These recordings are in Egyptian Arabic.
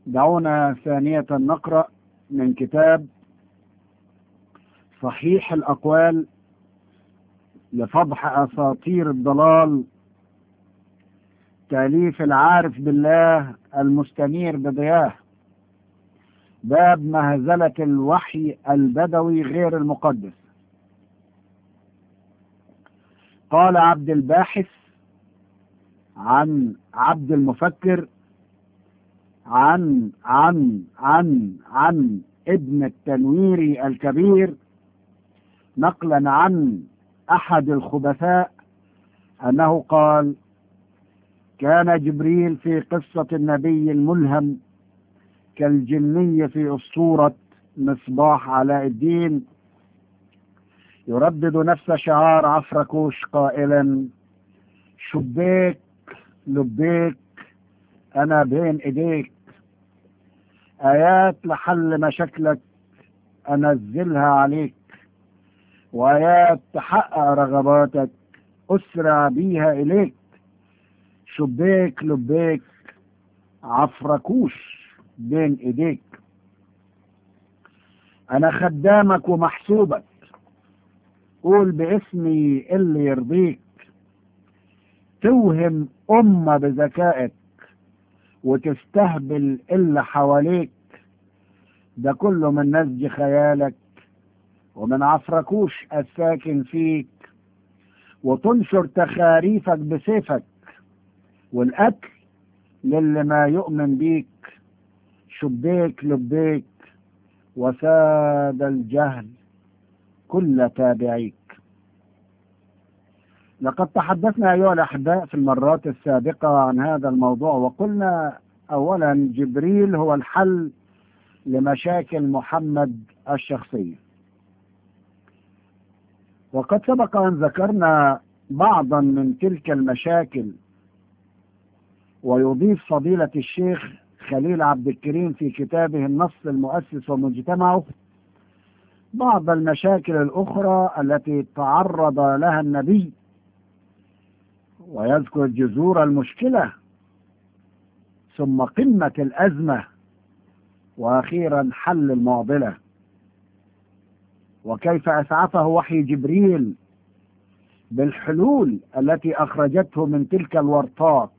دعونا ثانية نقرأ من كتاب صحيح الأقوال لفضح أساطير الضلال تأليف العارف بالله المستنير بضياه باب مهزلة الوحي البدوي غير المقدس قال عبد الباحث عن عبد المفكر عن عن عن عن ابن التنويري الكبير نقلا عن احد الخبثاء انه قال كان جبريل في قصة النبي الملهم كالجني في أسطورة مصباح علاء الدين يردد نفس شعار عفركوش قائلا شبيك لبيك أنا بين إيديك آيات لحل مشاكلك أنزلها عليك وآيات تحقق رغباتك أسرع بيها إليك شبيك لبيك عفركوش بين ايديك انا خدامك ومحسوبك قول باسمي اللي يرضيك توهم أمة بذكائك وتستهبل اللي حواليك ده كله من نسج خيالك ومن عفركوش الساكن فيك وتنشر تخاريفك بسيفك والقتل للي ما يؤمن بيك شبيك لبيك وساد الجهل كل تابعيك لقد تحدثنا أيها الأحباء في المرات السابقة عن هذا الموضوع وقلنا أولا جبريل هو الحل لمشاكل محمد الشخصية وقد سبق أن ذكرنا بعضا من تلك المشاكل ويضيف فضيلة الشيخ خليل عبد الكريم في كتابه النص المؤسس ومجتمعه بعض المشاكل الأخرى التي تعرض لها النبي ويذكر جذور المشكلة ثم قمة الأزمة وأخيرا حل المعضلة وكيف أسعفه وحي جبريل بالحلول التي أخرجته من تلك الورطات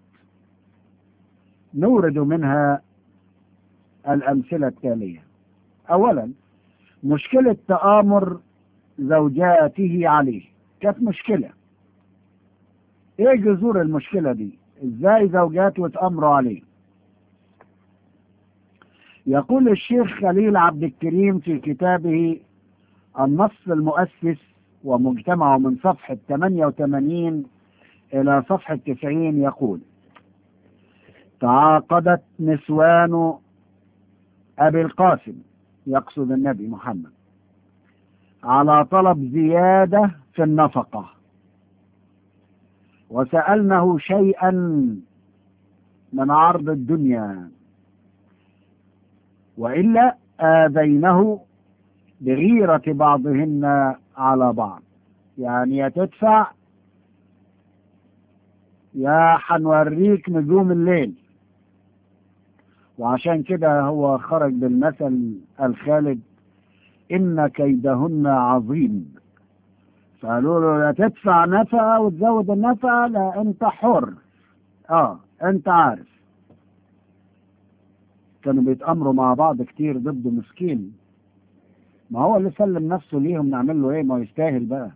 نورد منها الأمثلة التالية أولا مشكلة تآمر زوجاته عليه كانت مشكلة ايه جذور المشكلة دي ازاي زوجاته اتأمروا عليه يقول الشيخ خليل عبد الكريم في كتابه النص المؤسس ومجتمعه من صفحة 88 إلى صفحة 90 يقول تعاقدت نسوان أبي القاسم يقصد النبي محمد على طلب زيادة في النفقة وسألنه شيئا من عرض الدنيا وإلا آذينه بغيرة بعضهن على بعض يعني يا تدفع يا حنوريك نجوم الليل وعشان كده هو خرج بالمثل الخالد إن كيدهن عظيم فقالوا له يا تدفع نفقة وتزود النفقة لا أنت حر اه أنت عارف كانوا بيتأمروا مع بعض كتير ضد مسكين ما هو اللي سلم نفسه ليهم نعمل له ايه ما يستاهل بقى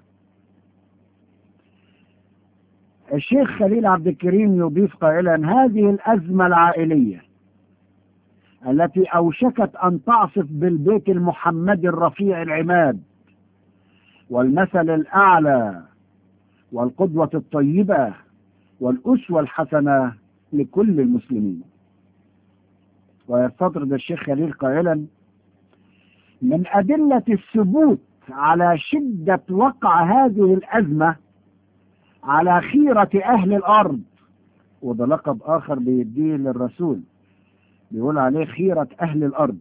الشيخ خليل عبد الكريم يضيف قائلا هذه الأزمة العائلية التي أوشكت أن تعصف بالبيت المحمدي الرفيع العماد والمثل الأعلى والقدوة الطيبة والأسوة الحسنة لكل المسلمين ويستطرد الشيخ خليل قائلا من أدلة الثبوت على شدة وقع هذه الأزمة على خيرة أهل الأرض وده لقب آخر بيديه للرسول بيقول عليه خيرة أهل الأرض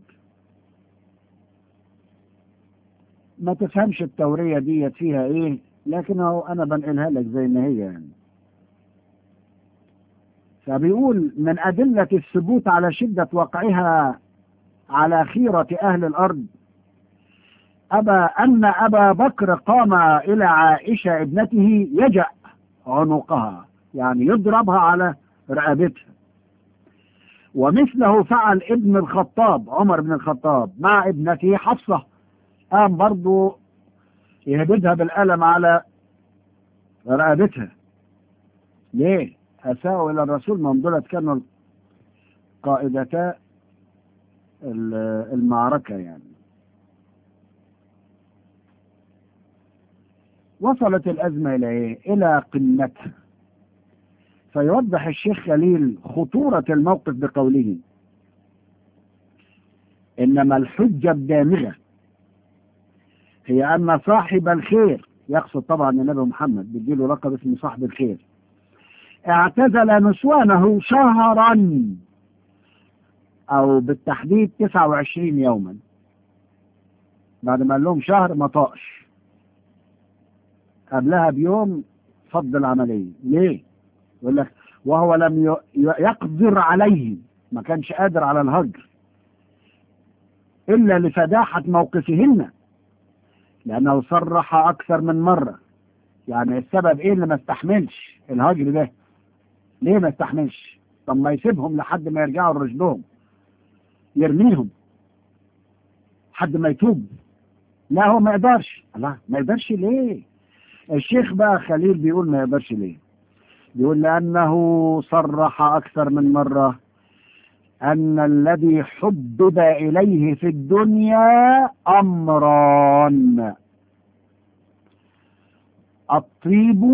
ما تفهمش التورية دي فيها إيه لكن أنا بنقلها لك زي ما هي يعني فبيقول من أدلة الثبوت على شدة وقعها على خيرة أهل الأرض أبا أن أبا بكر قام إلى عائشة ابنته يجأ عنقها يعني يضربها على رقبتها ومثله فعل ابن الخطاب عمر بن الخطاب مع ابنته حفصة قام برضو يهبدها بالقلم على رقبتها ليه؟ أساءوا إلى الرسول من دولت كانوا قائدتا المعركة يعني وصلت الأزمة إلى إيه؟ إلى قمتها فيوضح الشيخ خليل خطورة الموقف بقوله إنما الحجة الدامغة هي أن صاحب الخير يقصد طبعا النبي محمد بيديله لقب اسمه صاحب الخير اعتزل نسوانه شهرا أو بالتحديد 29 يوما بعد ما قال لهم شهر ما طاقش قبلها بيوم فض العملية ليه؟ يقول لك وهو لم يقدر عليه ما كانش قادر على الهجر إلا لفداحة موقفهن لأنه صرح أكثر من مرة يعني السبب إيه اللي ما استحملش الهجر ده ليه ما استحملش طب ما يسيبهم لحد ما يرجعوا لرشدهم يرميهم حد ما يتوب لا هو ما يقدرش لا ما يقدرش ليه الشيخ بقى خليل بيقول ما يقدرش ليه بيقول لأنه صرح أكثر من مرة أن الذي حبب إليه في الدنيا أمران الطيب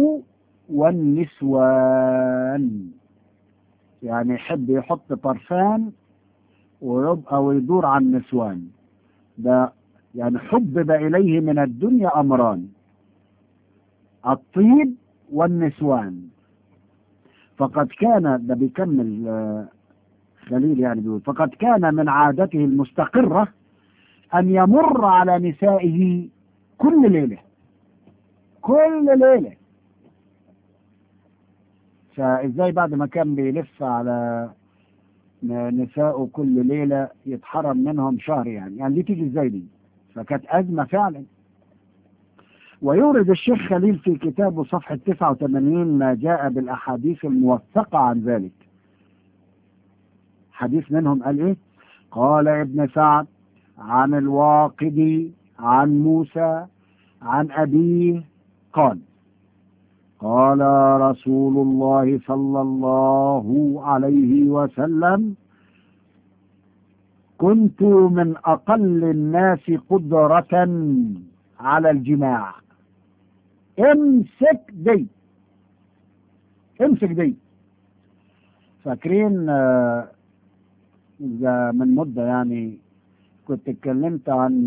والنسوان يعني يحب يحط طرفان ويبقى ويدور على النسوان ده يعني حبب إليه من الدنيا أمران الطيب والنسوان فقد كان ده بيكمل خليل يعني بيقول فقد كان من عادته المستقرة أن يمر على نسائه كل ليلة كل ليلة فإزاي بعد ما كان بيلف على نسائه كل ليلة يتحرم منهم شهر يعني يعني دي تيجي ازاي دي فكانت أزمة فعلا ويورد الشيخ خليل في كتابه صفحة 89 ما جاء بالأحاديث الموثقة عن ذلك حديث منهم قال إيه قال ابن سعد عن الواقدي عن موسى عن أبيه قال قال رسول الله صلى الله عليه وسلم كنت من أقل الناس قدرة على الجماع امسك دي امسك دي فاكرين إذا من مدة يعني كنت اتكلمت عن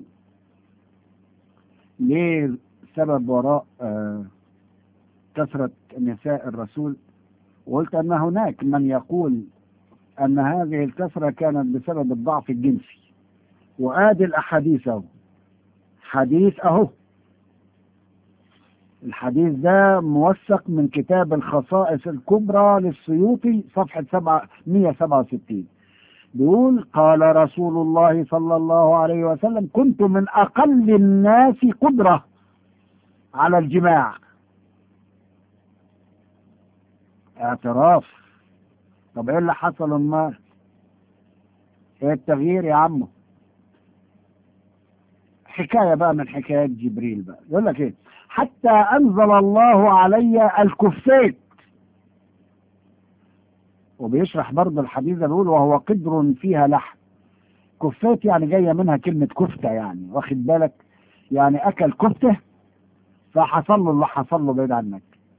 ليه سبب وراء كثرة نساء الرسول وقلت أن هناك من يقول أن هذه الكثرة كانت بسبب الضعف الجنسي وآدي الأحاديث أهو حديث أهو الحديث ده موثق من كتاب الخصائص الكبرى للسيوطي صفحة 167 بيقول قال رسول الله صلى الله عليه وسلم كنت من أقل الناس قدرة على الجماع اعتراف طب ايه اللي حصل امال ايه التغيير يا عمو حكاية بقى من حكايات جبريل بقى يقول لك ايه حتى انزل الله علي الكفيت وبيشرح برضه الحديث ده بيقول وهو قدر فيها لحم كفيت يعني جايه منها كلمه كفته يعني واخد بالك يعني اكل كفته فحصل له اللي حصل له بعيد عنك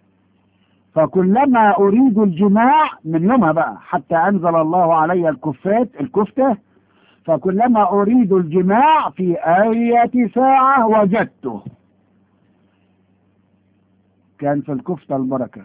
فكلما اريد الجماع من يومها بقى حتى انزل الله علي الكفات الكفته فكلما اريد الجماع في اية ساعة وجدته كان في الكفتة البركة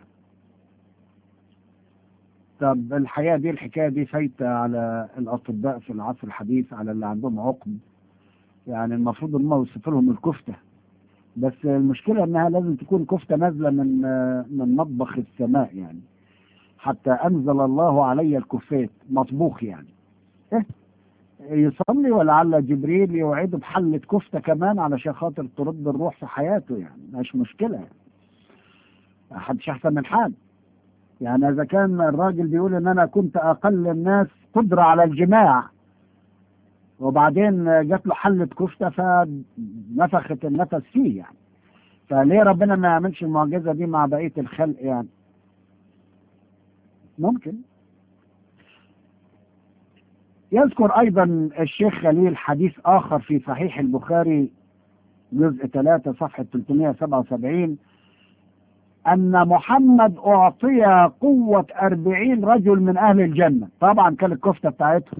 طب الحقيقة دي الحكاية دي فايتة على الأطباء في العصر الحديث على اللي عندهم عقم يعني المفروض ان هم يوصفوا لهم الكفتة بس المشكلة انها لازم تكون كفتة نازلة من من مطبخ السماء يعني حتى أنزل الله علي الكفيت مطبوخ يعني إيه يصلي ولعل جبريل يوعده بحلة كفتة كمان علشان خاطر ترد الروح في حياته يعني مش مشكلة يعني محدش أحسن من حال يعني إذا كان الراجل بيقول إن أنا كنت أقل الناس قدرة على الجماع وبعدين جات له حلة كفتة فنفخت النفس فيه يعني فليه ربنا ما يعملش المعجزة دي مع بقية الخلق يعني ممكن يذكر أيضا الشيخ خليل حديث آخر في صحيح البخاري جزء 3 صفحة 377 أن محمد أعطي قوة أربعين رجل من أهل الجنة طبعا كان الكفتة بتاعتهم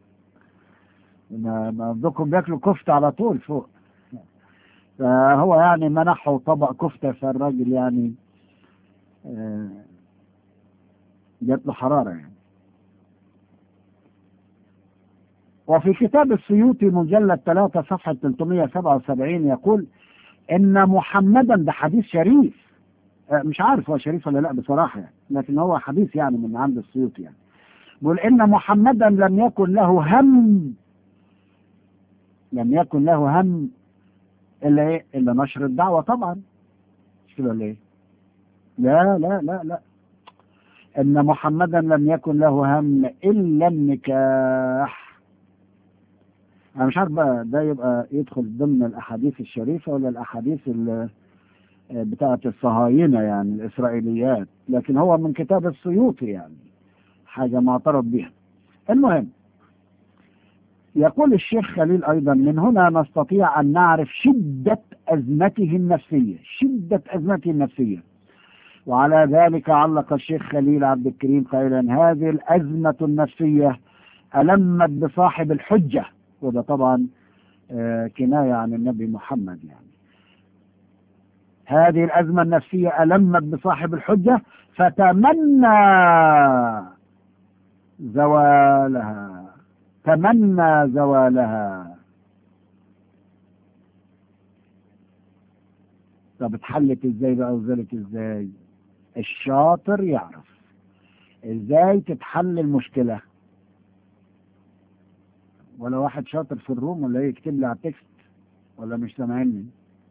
ما ما بدكم بياكلوا كفتة على طول فوق فهو يعني منحه طبق كفتة فالراجل يعني آه، جات له حرارة يعني وفي كتاب السيوطي مجلد 3 صفحة 377 يقول إن محمدا ده حديث شريف آه، مش عارف هو شريف ولا لا بصراحة يعني لكن هو حديث يعني من عند السيوطي يعني بيقول إن محمدا لم يكن له هم لم يكن له هم إلا إيه؟ إلا نشر الدعوة طبعا مش كده ولا إيه؟ لا لا لا لا إن محمدا لم يكن له هم إلا النكاح أنا مش عارف بقى ده يبقى يدخل ضمن الأحاديث الشريفة ولا الأحاديث ال- بتاعة الصهاينة يعني الإسرائيليات لكن هو من كتاب السيوطي يعني حاجة معترف بها المهم يقول الشيخ خليل أيضا من هنا نستطيع أن نعرف شدة أزمته النفسية شدة أزمته النفسية وعلى ذلك علق الشيخ خليل عبد الكريم قائلا هذه الأزمة النفسية ألمت بصاحب الحجة وده طبعا آه، كناية عن النبي محمد يعني هذه الأزمة النفسية ألمت بصاحب الحجة فتمنى زوالها تمنى زوالها طب اتحلت ازاي بقى وزالت ازاي الشاطر يعرف ازاي تتحل المشكلة ولا واحد شاطر في الروم ولا ايه يكتب لي على التكست ولا مش سامعني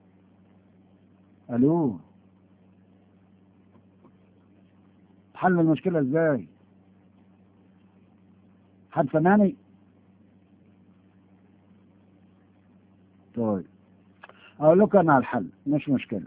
الو تحل المشكلة ازاي حد سامعني طيب اقول لكم انا على الحل مش مشكلة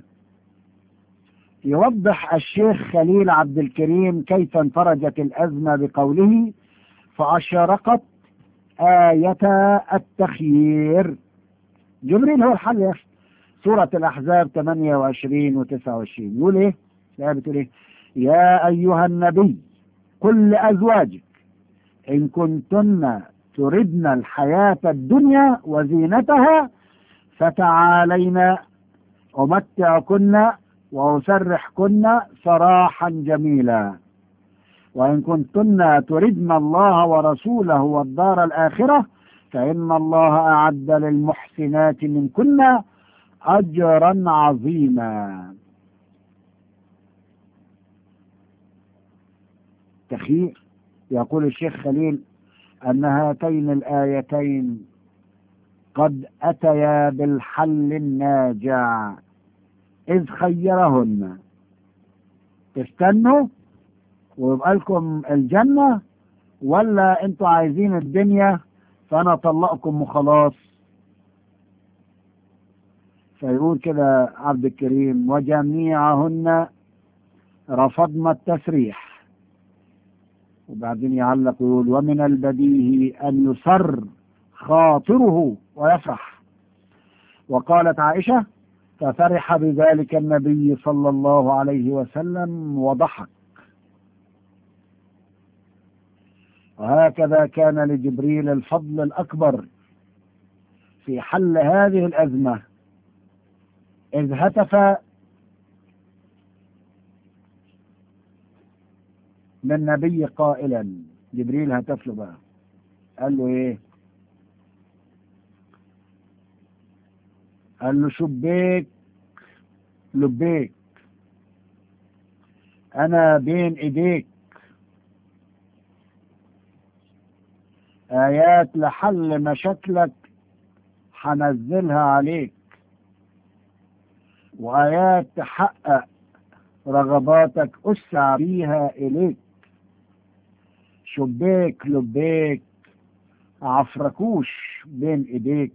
يوضح الشيخ خليل عبد الكريم كيف انفرجت الأزمة بقوله فأشرقت آية التخيير جبريل هو الحل يا أخي سورة الأحزاب 28 و 29 يقول إيه؟ الآية بتقول إيه؟ يا أيها النبي قل لأزواجك إن كنتن تردن الحياة الدنيا وزينتها فتعالين أمتعكن وأسرحكن سراحا جميلا وإن كنتن تردن الله ورسوله والدار الآخرة فإن الله أعد للمحسنات منكن أجرا عظيما تخيير يقول الشيخ خليل أن هاتين الآيتين قد أتيا بالحل الناجع إذ خيرهن تستنوا ويبقى لكم الجنة ولا انتوا عايزين الدنيا فأنا أطلقكم وخلاص فيقول كده عبد الكريم وجميعهن رفضن التسريح وبعدين يعلق يقول ومن البديهي أن يسر خاطره ويفرح وقالت عائشة ففرح بذلك النبي صلى الله عليه وسلم وضحك وهكذا كان لجبريل الفضل الأكبر في حل هذه الأزمة إذ هتف من نبي قائلا جبريل هتف له بقى قال له ايه قال له شبيك لبيك انا بين ايديك آيات لحل مشاكلك هنزلها عليك وآيات تحقق رغباتك أسع بيها إليك شبيك لبيك عفركوش بين إيديك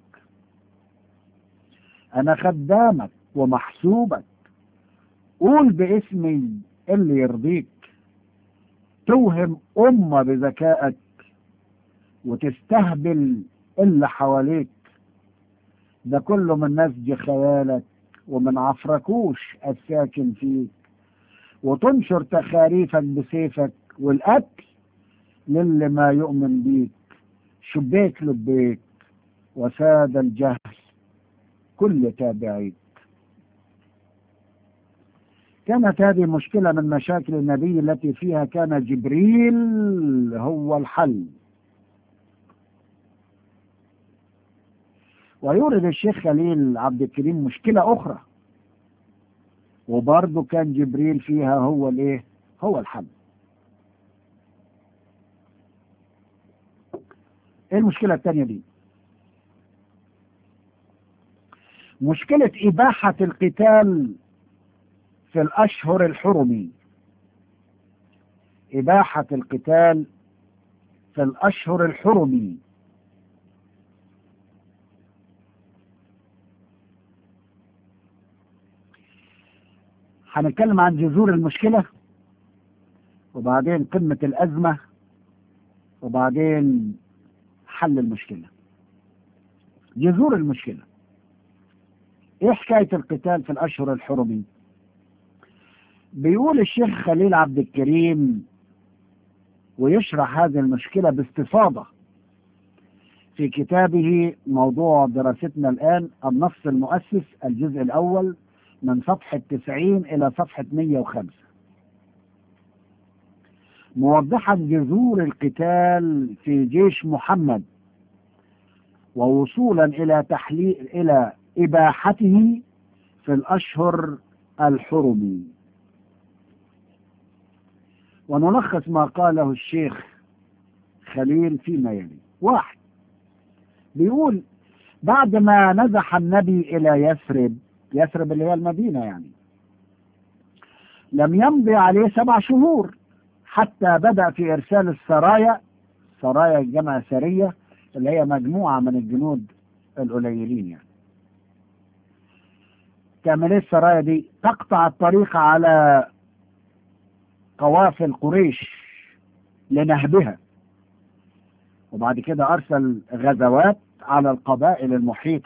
أنا خدامك ومحسوبك قول باسمي اللي يرضيك توهم أمة بذكائك وتستهبل اللي حواليك ده كله من نسج خيالك ومن عفركوش الساكن فيك وتنشر تخاريفك بسيفك والقتل للي ما يؤمن بيك شبيك لبيك وساد الجهل كل تابعيك كانت هذه مشكلة من مشاكل النبي التي فيها كان جبريل هو الحل ويورد الشيخ خليل عبد الكريم مشكلة أخرى وبرضه كان جبريل فيها هو الايه هو الحل ايه المشكلة الثانية دي مشكلة إباحة القتال في الأشهر الحرم إباحة القتال في الأشهر الحرم هنتكلم عن جذور المشكلة وبعدين قمة الأزمة وبعدين حل المشكلة جذور المشكلة ايه حكاية القتال في الأشهر الحرم بيقول الشيخ خليل عبد الكريم ويشرح هذه المشكلة باستفاضة في كتابه موضوع دراستنا الآن النص المؤسس الجزء الأول من صفحة 90 إلى صفحة 105 موضحا جذور القتال في جيش محمد ووصولا إلى تحليل إلى إباحته في الأشهر الحرم ونلخص ما قاله الشيخ خليل فيما يلي واحد بيقول بعد ما نزح النبي إلى يثرب يثرب اللي هي المدينة يعني لم يمضي عليه سبع شهور حتى بدأ في إرسال السرايا سرايا جمع سرية اللي هي مجموعة من الجنود القليلين يعني تعمل ايه السرايا دي تقطع الطريق على قوافل قريش لنهبها وبعد كده أرسل غزوات على القبائل المحيطة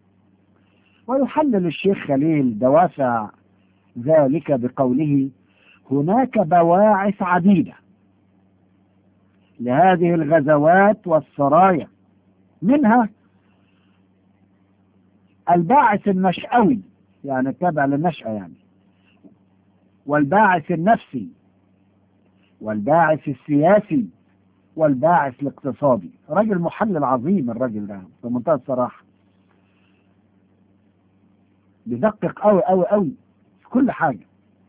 ويحلل الشيخ خليل دوافع ذلك بقوله هناك بواعث عديدة لهذه الغزوات والسرايا منها الباعث النشأوي يعني التابع للنشأة يعني والباعث النفسي والباعث السياسي والباعث الاقتصادي رجل محلل عظيم الرجل ده بمنتهى الصراحة بيدقق قوي قوي قوي في كل حاجة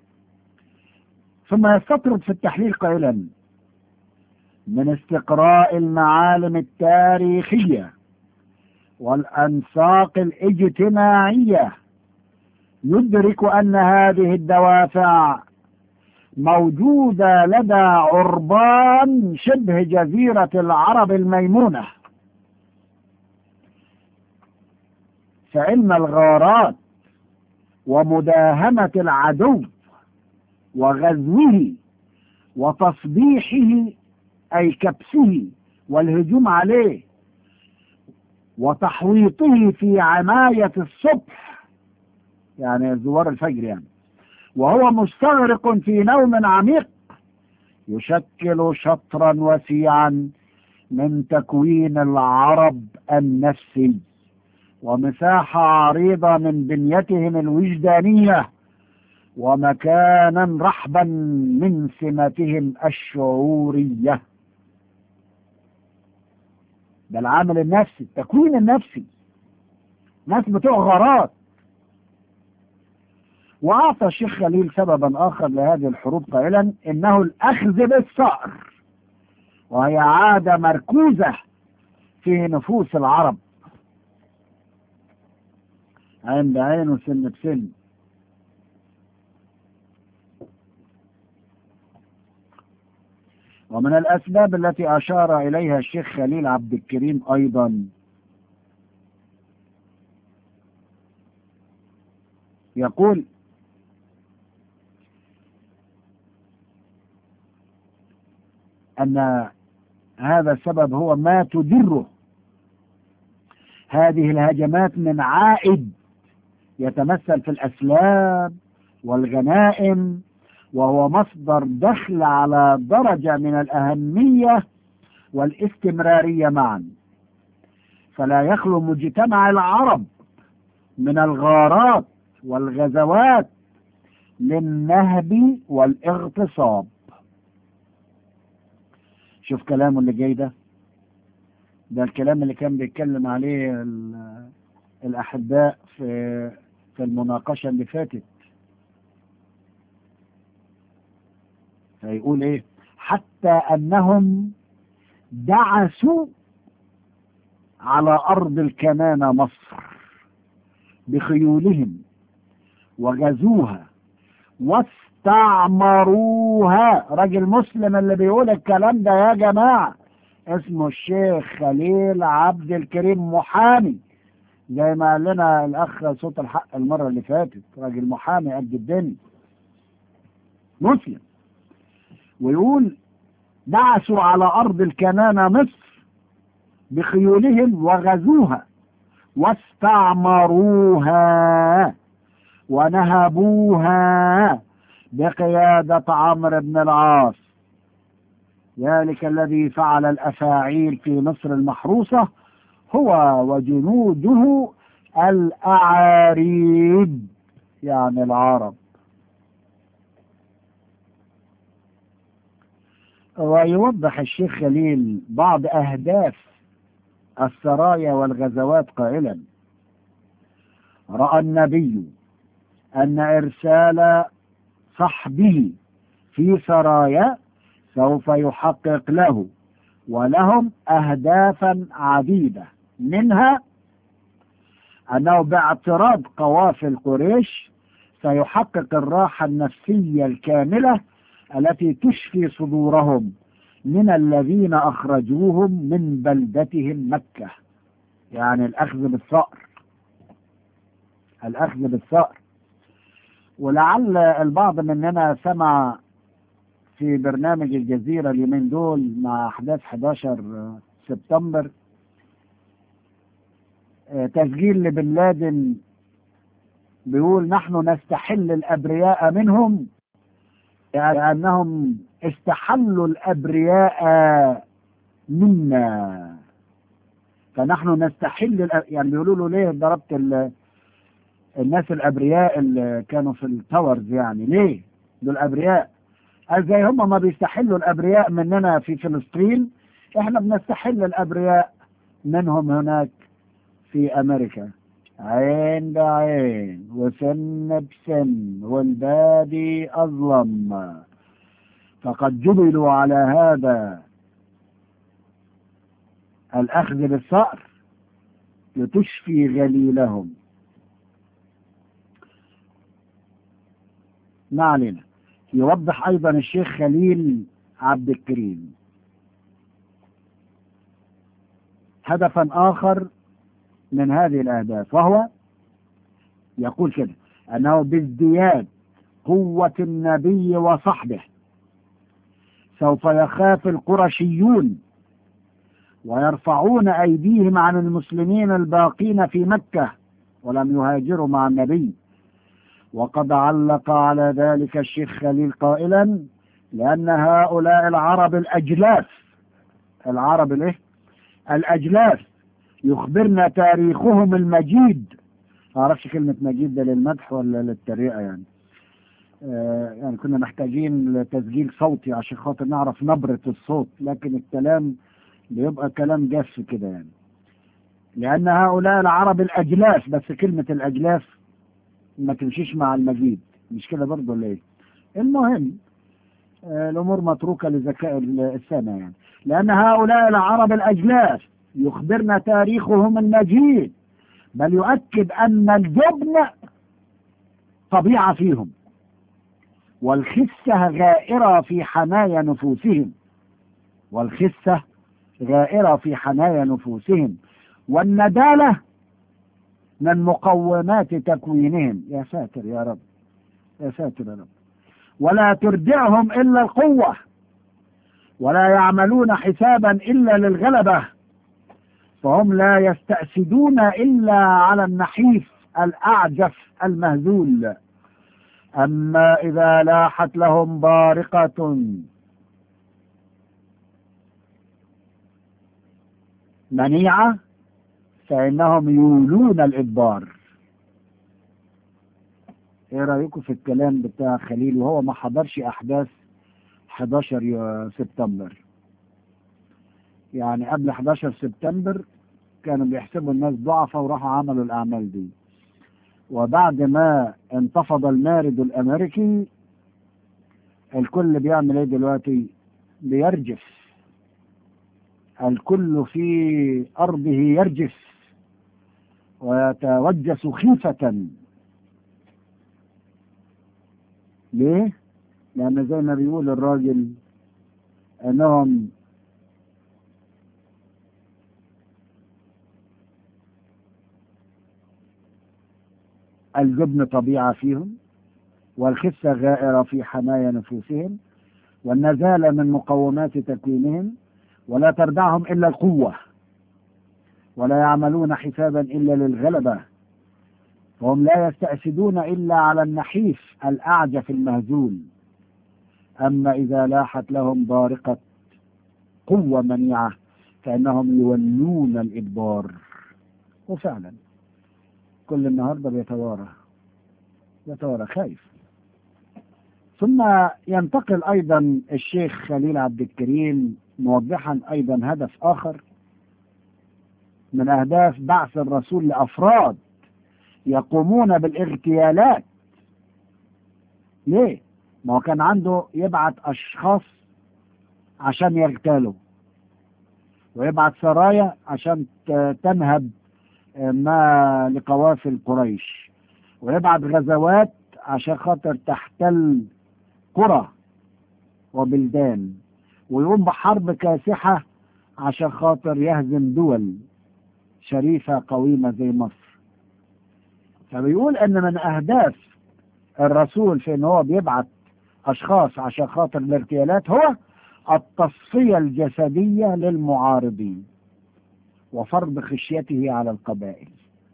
ثم يستطرد في التحليل قائلا من استقراء المعالم التاريخية والأنساق الاجتماعية يدرك أن هذه الدوافع موجودة لدى عربان شبه جزيرة العرب الميمونة فإن الغارات ومداهمة العدو وغزوه وتصبيحه أي كبسه والهجوم عليه وتحويطه في عماية الصبح يعني زوار الفجر يعني وهو مستغرق في نوم عميق يشكل شطرا وسيعا من تكوين العرب النفسي ومساحة عريضة من بنيتهم الوجدانية ومكانا رحبا من سمتهم الشعورية ده العامل النفسي التكوين النفسي ناس بتوع غارات وأعطى الشيخ خليل سببا آخر لهذه الحروب قائلا إنه الأخذ بالصقر وهي عادة مركوزة في نفوس العرب عين بعين وسن بسن ومن الأسباب التي أشار إليها الشيخ خليل عبد الكريم أيضا يقول أن هذا السبب هو ما تدره هذه الهجمات من عائد يتمثل في الأسلام والغنائم وهو مصدر دخل على درجة من الأهمية والاستمرارية معا فلا يخلو مجتمع العرب من الغارات والغزوات للنهب والاغتصاب شوف كلامه اللي جاي ده ده الكلام اللي كان بيتكلم عليه الأحباء في في المناقشة اللي فاتت فيقول ايه حتى انهم دعسوا على ارض الكنانة مصر بخيولهم وغزوها واستعمروها راجل مسلم اللي بيقول الكلام ده يا جماعة اسمه الشيخ خليل عبد الكريم محامي زي ما قال لنا الاخ صوت الحق المرة اللي فاتت راجل محامي قد الدنيا مسلم ويقول دعسوا على أرض الكنانة مصر بخيولهم وغزوها واستعمروها ونهبوها بقيادة عمرو بن العاص ذلك الذي فعل الأفاعيل في مصر المحروسة هو وجنوده الأعاريب يعني العرب ويوضح الشيخ خليل بعض أهداف السرايا والغزوات قائلا رأى النبي أن إرسال صحبه في سرايا سوف يحقق له ولهم أهدافا عديدة منها أنه باعتراض قوافل قريش سيحقق الراحة النفسية الكاملة التي تشفي صدورهم من الذين أخرجوهم من بلدتهم مكة يعني الأخذ بالثأر الأخذ بالثأر ولعل البعض مننا سمع في برنامج الجزيرة اليومين دول مع أحداث 11 سبتمبر تسجيل لبن لادن بيقول نحن نستحل الأبرياء منهم يعني أنهم استحلوا الأبرياء منا فنحن نستحل يعني بيقولوا له ليه ضربت الناس الأبرياء اللي كانوا في التاورز يعني ليه دول أبرياء قال زي هم ما بيستحلوا الأبرياء مننا في فلسطين احنا بنستحل الأبرياء منهم هناك في أمريكا عين بعين وسن بسن والبادي أظلم فقد جبلوا على هذا الأخذ بالثأر لتشفي غليلهم ما علينا يوضح أيضا الشيخ خليل عبد الكريم هدفا آخر من هذه الأهداف وهو يقول كده أنه بازدياد قوة النبي وصحبه سوف يخاف القرشيون ويرفعون أيديهم عن المسلمين الباقين في مكة ولم يهاجروا مع النبي وقد علق على ذلك الشيخ خليل قائلا لأن هؤلاء العرب الأجلاف العرب الايه الأجلاف يخبرنا تاريخهم المجيد ما اعرفش كلمة مجيد ده للمدح ولا للتريقة يعني آه يعني كنا محتاجين لتسجيل صوتي عشان خاطر نعرف نبرة الصوت لكن الكلام بيبقى كلام جاف كده يعني لأن هؤلاء العرب الأجلاف بس كلمة الأجلاف ما تمشيش مع المجيد مش كده برضه ولا ايه المهم آه الأمور متروكة لذكاء السنة يعني لأن هؤلاء العرب الأجلاف يخبرنا تاريخهم المجيد بل يؤكد أن الجبن طبيعة فيهم والخسة غائرة في حنايا نفوسهم والخسة غائرة في حنايا نفوسهم والندالة من مقومات تكوينهم يا ساتر يا رب يا ساتر يا رب ولا تردعهم إلا القوة ولا يعملون حسابا إلا للغلبة فهم لا يستأسدون إلا على النحيف الأعجف المهزول أما إذا لاحت لهم بارقة منيعة فإنهم يولون الإدبار ايه رأيكم في الكلام بتاع خليل وهو ما حضرش أحداث 11 سبتمبر يعني قبل 11 سبتمبر كانوا بيحسبوا الناس ضعفة وراحوا عملوا الأعمال دي وبعد ما انتفض المارد الأمريكي الكل بيعمل ايه دلوقتي بيرجف الكل في أرضه يرجف ويتوجس خيفة ليه؟ لأن زي ما بيقول الراجل أنهم الجبن طبيعة فيهم والخسة غائرة في حمايا نفوسهم والنزالة من مقومات تكوينهم ولا تردعهم إلا القوة ولا يعملون حسابا إلا للغلبة وهم لا يستأسدون إلا على النحيف الأعجف المهزول أما إذا لاحت لهم بارقة قوة منيعة فإنهم يولون الإدبار وفعلا كل النهارده بيتوارى يتوارى خايف ثم ينتقل أيضا الشيخ خليل عبد الكريم موضحا أيضا هدف آخر من أهداف بعث الرسول لأفراد يقومون بالاغتيالات ليه؟ ما هو كان عنده يبعت أشخاص عشان يغتالوا ويبعت سرايا عشان تنهب ما لقوافل قريش ويبعت غزوات عشان خاطر تحتل قرى وبلدان ويقوم بحرب كاسحة عشان خاطر يهزم دول شريفة قويمة زي مصر فبيقول ان من اهداف الرسول في ان هو بيبعت اشخاص عشان خاطر الاغتيالات هو التصفية الجسدية للمعارضين وفرض خشيته على القبائل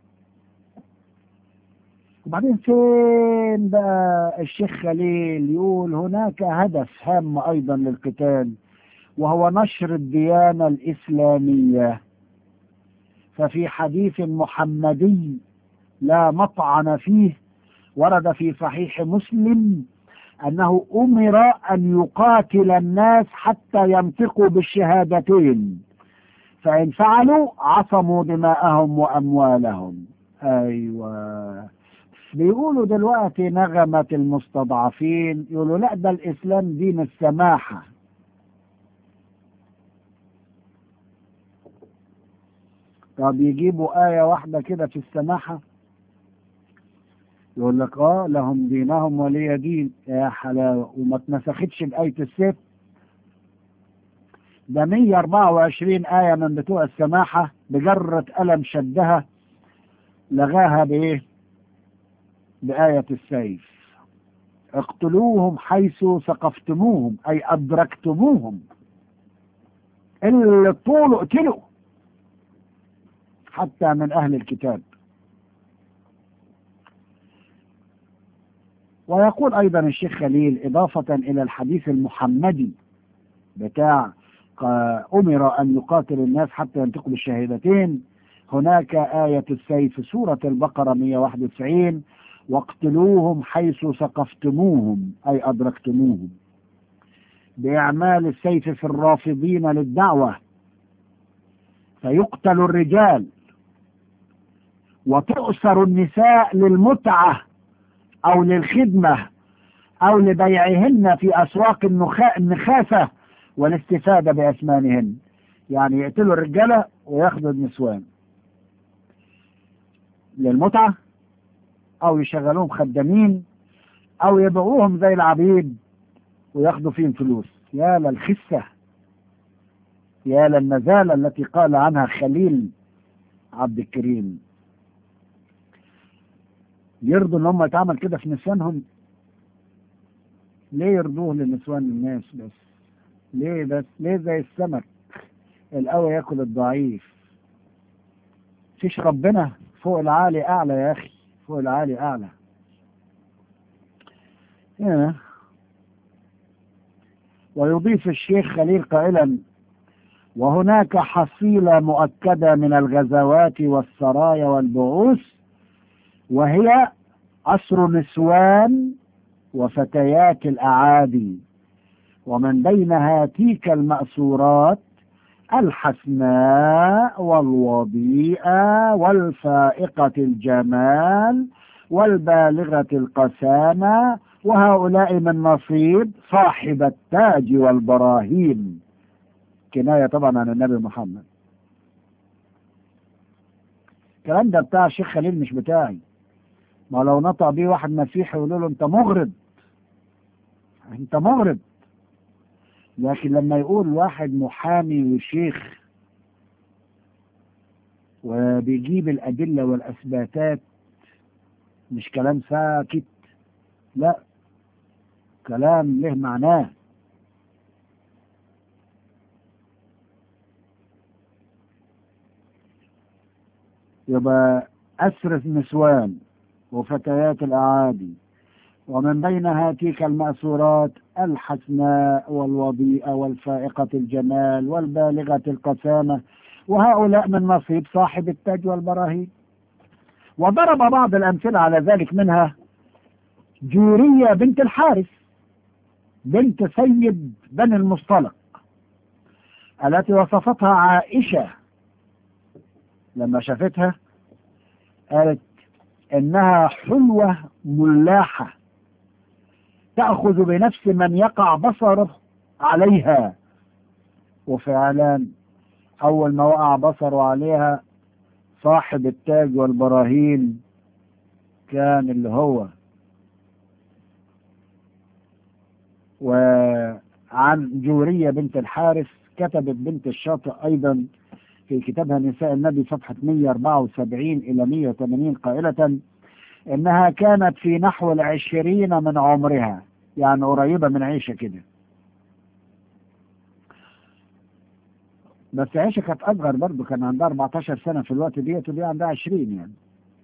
وبعدين فين بقى الشيخ خليل يقول هناك هدف هام ايضا للقتال وهو نشر الديانة الاسلامية ففي حديث محمدي لا مطعن فيه ورد في صحيح مسلم انه امر ان يقاتل الناس حتى ينطقوا بالشهادتين فان فعلوا عصموا دماءهم واموالهم ايوه بيقولوا دلوقتي نغمة المستضعفين يقولوا لا ده الإسلام دين السماحة طب يجيبوا آية واحدة كده في السماحة يقول لك اه لهم دينهم ولي دين يا حلاوة وما اتنسختش بآية السيف ده 124 آية من بتوع السماحة بجرة قلم شدها لغاها بإيه؟ بآية السيف اقتلوهم حيث ثقفتموهم أي أدركتموهم اللي طول اقتلوا حتى من أهل الكتاب ويقول أيضا الشيخ خليل إضافة إلى الحديث المحمدي بتاع أمر أن يقاتل الناس حتى ينطقوا بالشهادتين هناك آية السيف سورة البقرة 191 واقتلوهم حيث ثقفتموهم أي أدركتموهم بإعمال السيف في الرافضين للدعوة فيقتل الرجال وتؤسر النساء للمتعة أو للخدمة أو لبيعهن في أسواق النخاسة والاستفادة بأثمانهن يعني يقتلوا الرجالة وياخدوا النسوان للمتعة أو يشغلوهم خدامين أو يبيعوهم زي العبيد وياخدوا فيهم فلوس يا للخسة يا للنزالة التي قال عنها خليل عبد الكريم يرضوا ان هم يتعمل كده في نسوانهم ليه يرضوه لنسوان الناس بس ليه بس ليه زي السمك القوي ياكل الضعيف فيش ربنا فوق العالي اعلى يا اخي فوق العالي اعلى yeah. ويضيف الشيخ خليل قائلا وهناك حصيلة مؤكدة من الغزوات والسرايا والبعوث وهي أسر نسوان وفتيات الأعادي ومن بينها تلك المأسورات الحسناء والوضيئة والفائقة الجمال والبالغة القسامة وهؤلاء من نصيب صاحب التاج والبراهين كناية طبعا عن النبي محمد الكلام ده بتاع الشيخ خليل مش بتاعي ما لو نطق بيه واحد مسيحي يقولوا له انت مغرب انت مغرب لكن لما يقول واحد محامي وشيخ وبيجيب الأدلة والأثباتات مش كلام ساكت لا كلام له معناه يبقى أسر النسوان وفتيات الأعادي ومن بينها تلك المأسورات الحسناء والوضيئة والفائقة الجمال والبالغة القسامة وهؤلاء من نصيب صاحب التاج والبراهين وضرب بعض الأمثلة على ذلك منها جورية بنت الحارث بنت سيد بني المصطلق التي وصفتها عائشة لما شافتها قالت انها حلوة ملاحة تأخذ بنفس من يقع بصره عليها وفعلا أول ما وقع بصره عليها صاحب التاج والبراهين كان اللي هو وعن جورية بنت الحارث كتبت بنت الشاطئ أيضا في كتابها نساء النبي صفحة 174 إلى 180 قائلة إنها كانت في نحو العشرين من عمرها يعني قريبة من عيشة كده بس عيشة كانت أصغر برضه كان عندها 14 سنة في الوقت ديت ودي عندها 20 يعني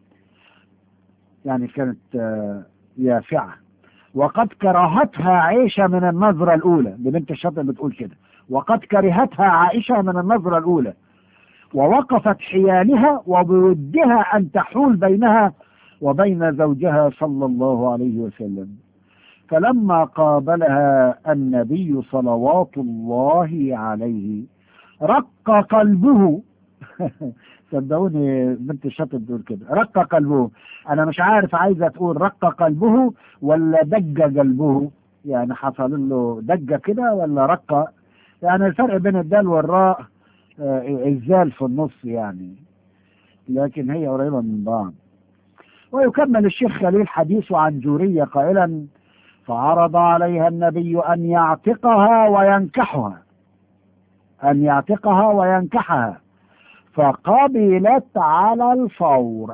يعني كانت آه، يافعة وقد كرهتها عائشة من النظرة الأولى بنت الشاطئ بتقول كده وقد كرهتها عائشة من النظرة الأولى ووقفت حيالها وبودها أن تحول بينها وبين زوجها صلى الله عليه وسلم فلما قابلها النبي صلوات الله عليه رق قلبه صدقوني بنت الشاطئ بتقول كده رق قلبه انا مش عارف عايزه تقول رق قلبه ولا دج قلبه يعني حصل له دجه كده ولا رق يعني الفرق بين الدال والراء آه، الزال في النص يعني لكن هي قريبه من بعض ويكمل الشيخ خليل حديثه عن جورية قائلا فعرض عليها النبي أن يعتقها وينكحها أن يعتقها وينكحها فقبلت على الفور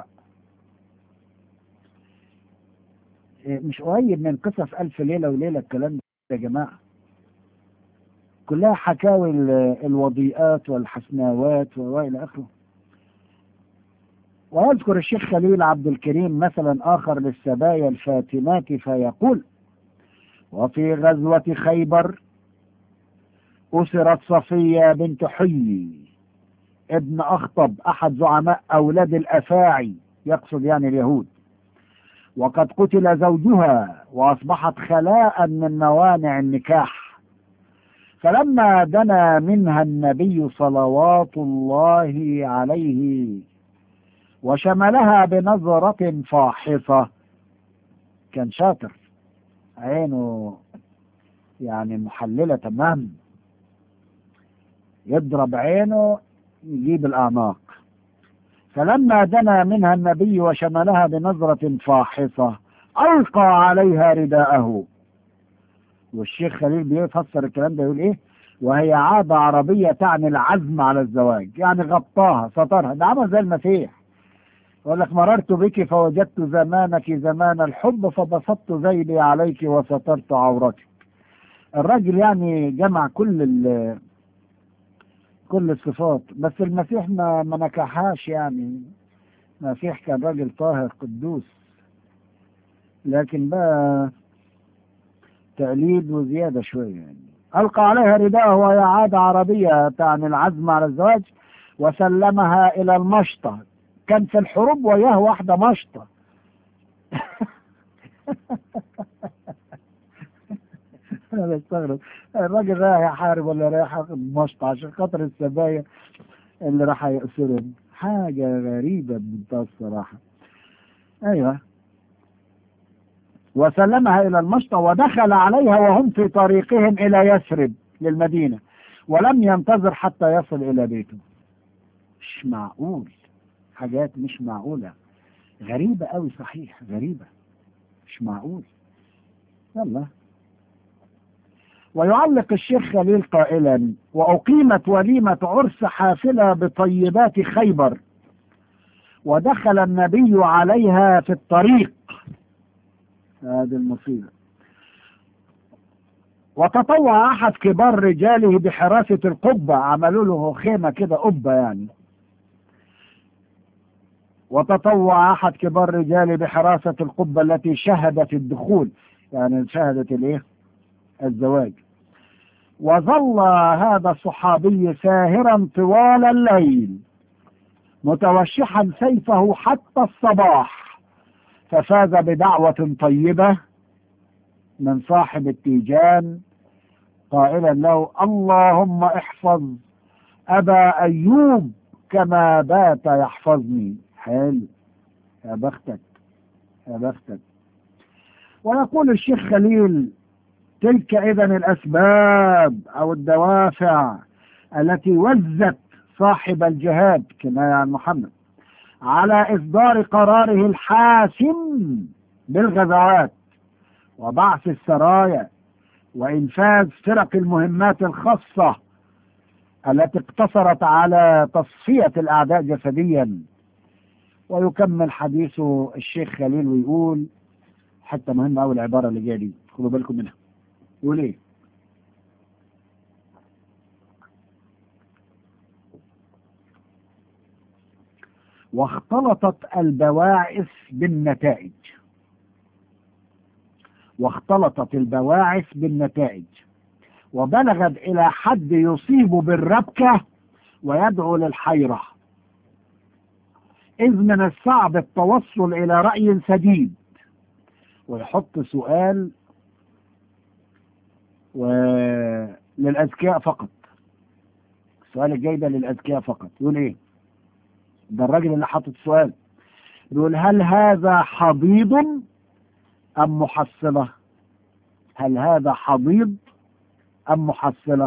إيه، مش قريب من قصص ألف ليلة وليلة الكلام ده يا جماعة كلها حكاوي ال- الوضيئات والحسناوات وإلى آخره ويذكر الشيخ خليل عبد الكريم مثلا آخر للسبايا الفاتنات فيقول وفي غزوة خيبر أسرت صفية بنت حيي ابن أخطب أحد زعماء أولاد الأفاعي يقصد يعني اليهود وقد قتل زوجها وأصبحت خلاء من موانع النكاح فلما دنا منها النبي صلوات الله عليه وشملها بنظرة فاحصة كان شاطر عينه يعني محللة تمام يضرب عينه يجيب الأعناق فلما دنا منها النبي وشملها بنظرة فاحصة ألقى عليها رداءه والشيخ خليل بيفسر الكلام ده يقول إيه وهي عادة عربية تعني العزم على الزواج يعني غطاها سترها ده عمل زي المسيح يقول لك مررت بك فوجدت زمانك زمان الحب فبسطت ذيلي عليك وسترت عورتك الراجل يعني جمع كل ال كل الصفات بس المسيح ما ما نكحهاش يعني المسيح كان راجل طاهر قدوس لكن بقى تقليد وزيادة شوية يعني ألقى عليها رداءه وهي عادة عربية تعني العزم على الزواج وسلمها إلى المشطة كان في الحروب وياه واحدة مشطة أنا بستغرب الراجل رايح يحارب ولا رايح ياخد مشطة عشان خاطر السبايا اللي راح يأسرهم حاجة غريبة بمنتهى الصراحة أيوه وسلمها إلى المشطة ودخل عليها وهم في طريقهم إلى يثرب للمدينة ولم ينتظر حتى يصل إلى بيته مش معقول حاجات مش معقولة غريبة أوي صحيح غريبة مش معقول يلا ويعلق الشيخ خليل قائلا وأقيمت وليمة عرس حافلة بطيبات خيبر ودخل النبي عليها في الطريق هذه المصيبة وتطوع أحد كبار رجاله بحراسة القبة عملوا له خيمة كده قبة يعني وتطوع أحد كبار رجاله بحراسة القبة التي شهدت الدخول يعني شهدت الايه الزواج وظل هذا الصحابي ساهرا طوال الليل متوشحا سيفه حتى الصباح ففاز بدعوة طيبة من صاحب التيجان قائلا له اللهم احفظ أبا أيوب كما بات يحفظني حلو يا بختك يا بختك ويقول الشيخ خليل تلك إذا الأسباب أو الدوافع التي وزت صاحب الجهاد كناية عن محمد على إصدار قراره الحاسم بالغزوات وبعث السرايا وإنفاذ فرق المهمات الخاصة التي اقتصرت على تصفية الأعداء جسديا ويكمل حديثه الشيخ خليل ويقول حتى مهمة أول العبارة اللي جاية دي خدوا بالكم منها يقول إيه واختلطت البواعث بالنتائج واختلطت البواعث بالنتائج وبلغت إلى حد يصيب بالربكة ويدعو للحيرة إذ من الصعب التوصل إلى رأي سديد ويحط سؤال وللأذكياء فقط السؤال الجاي ده للأذكياء فقط يقول إيه ده الراجل اللي حاطط السؤال يقول هل هذا حضيض أم محصلة هل هذا حضيض أم محصلة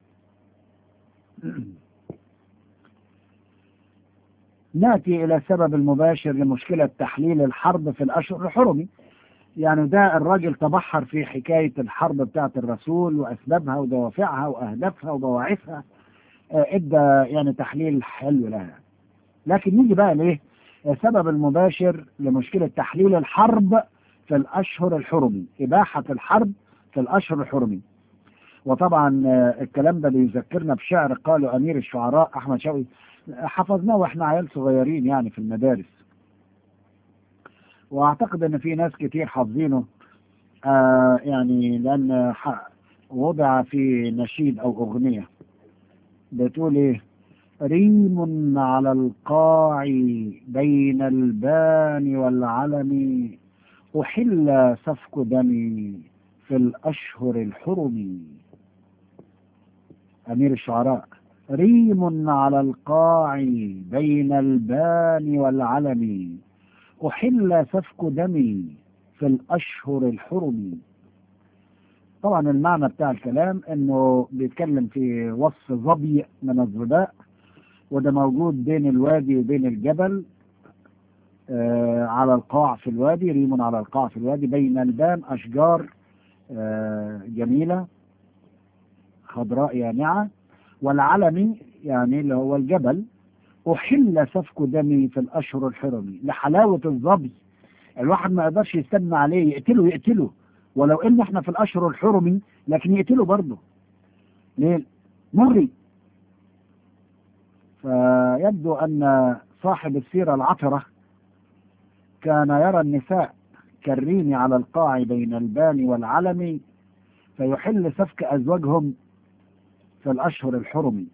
نأتي إلى السبب المباشر لمشكلة تحليل الحرب في الأشهر الحرمي يعني ده الراجل تبحر في حكاية الحرب بتاعة الرسول وأسبابها ودوافعها وأهدافها وبواعثها ادى يعني تحليل حلو لها لكن نيجي بقى ليه السبب المباشر لمشكلة تحليل الحرب في الأشهر الحرمي إباحة الحرب في الأشهر الحرمي وطبعا الكلام ده بيذكرنا بشعر قاله أمير الشعراء أحمد شوقي حفظناه واحنا عيال صغيرين يعني في المدارس واعتقد ان في ناس كتير حافظينه آه يعني لان وضع في نشيد او اغنية بتقول ايه ريم على القاع بين البان والعلم أحل سفك دمي في الأشهر الحرم أمير الشعراء ريم على القاع بين البان والعلم أحل سفك دمي في الأشهر الحرم طبعا المعنى بتاع الكلام انه بيتكلم في وصف ظبي من الظباء وده موجود بين الوادي وبين الجبل آه على القاع في الوادي ريم على القاع في الوادي بين البان أشجار آه جميلة خضراء يانعة والعلمي يعني اللي هو الجبل أحل سفك دمي في الأشهر الحرمي لحلاوة الظبي الواحد ما يقدرش يستنى عليه يقتله يقتله ولو ان احنا في الاشهر الحرمي لكن يقتله برضه ليه مغري فيبدو ان صاحب السيرة العطرة كان يرى النساء كالريم على القاع بين البان والعلم فيحل سفك ازواجهم في الاشهر الحرمي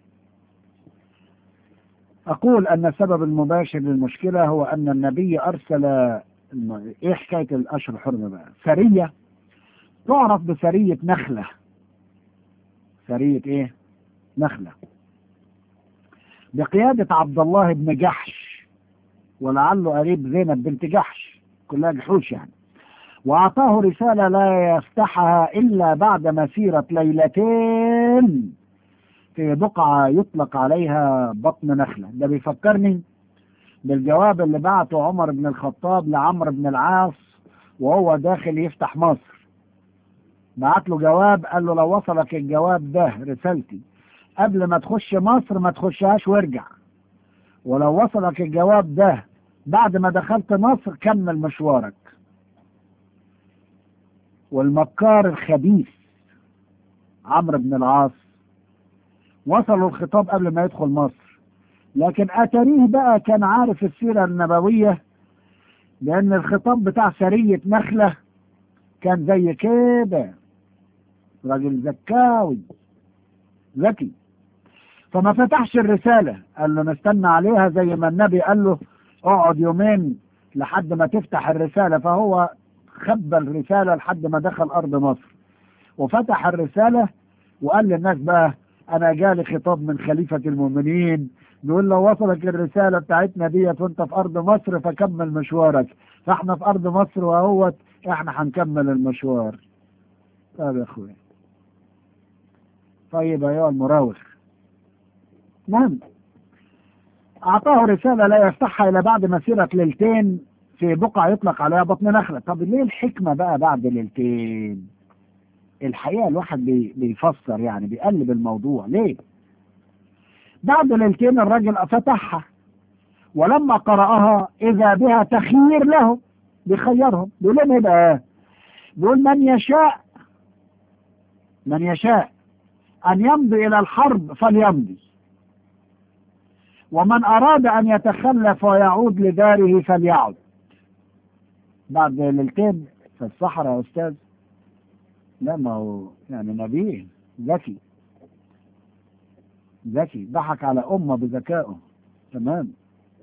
اقول ان السبب المباشر للمشكلة هو ان النبي ارسل ايه حكاية الاشهر الحرمي بقى سرية تعرف بسرية نخلة سرية ايه نخلة بقيادة عبد الله بن جحش ولعله قريب زينب بنت جحش كلها جحوش يعني وأعطاه رسالة لا يفتحها إلا بعد مسيرة ليلتين في بقعة يطلق عليها بطن نخلة ده بيفكرني بالجواب اللي بعته عمر بن الخطاب لعمرو بن العاص وهو داخل يفتح مصر بعت له جواب قال له لو وصلك الجواب ده رسالتي قبل ما تخش مصر ما تخشهاش وارجع ولو وصلك الجواب ده بعد ما دخلت مصر كمل مشوارك والمكار الخبيث عمرو بن العاص وصلوا الخطاب قبل ما يدخل مصر لكن اتاريه بقى كان عارف السيرة النبوية لان الخطاب بتاع سرية نخلة كان زي كده راجل زكاوي ذكي فما فتحش الرسالة قال له نستنى عليها زي ما النبي قال له اقعد يومين لحد ما تفتح الرسالة فهو خبى الرسالة لحد ما دخل أرض مصر وفتح الرسالة وقال للناس بقى أنا جالي خطاب من خليفة المؤمنين بيقول لو وصلك الرسالة بتاعتنا ديت وانت في أرض مصر فكمل مشوارك فاحنا في أرض مصر وهوت احنا هنكمل المشوار طيب يا اخويا طيب ايها المراوغ نعم اعطاه رسالة لا يفتحها الى بعد مسيرة ليلتين في بقعة يطلق عليها بطن نخلة طب ليه الحكمة بقى بعد ليلتين الحقيقة الواحد بي بيفسر يعني بيقلب الموضوع ليه بعد ليلتين الراجل فتحها ولما قرأها إذا بها تخيير لهم بيخيرهم بيقول لهم ايه بقى بيقول من يشاء من يشاء أن يمضي إلى الحرب فليمضي ومن أراد أن يتخلف ويعود لداره فليعد بعد ليلتين في الصحراء يا أستاذ لا ما هو يعني نبيه ذكي ذكي ضحك على أمه بذكائه تمام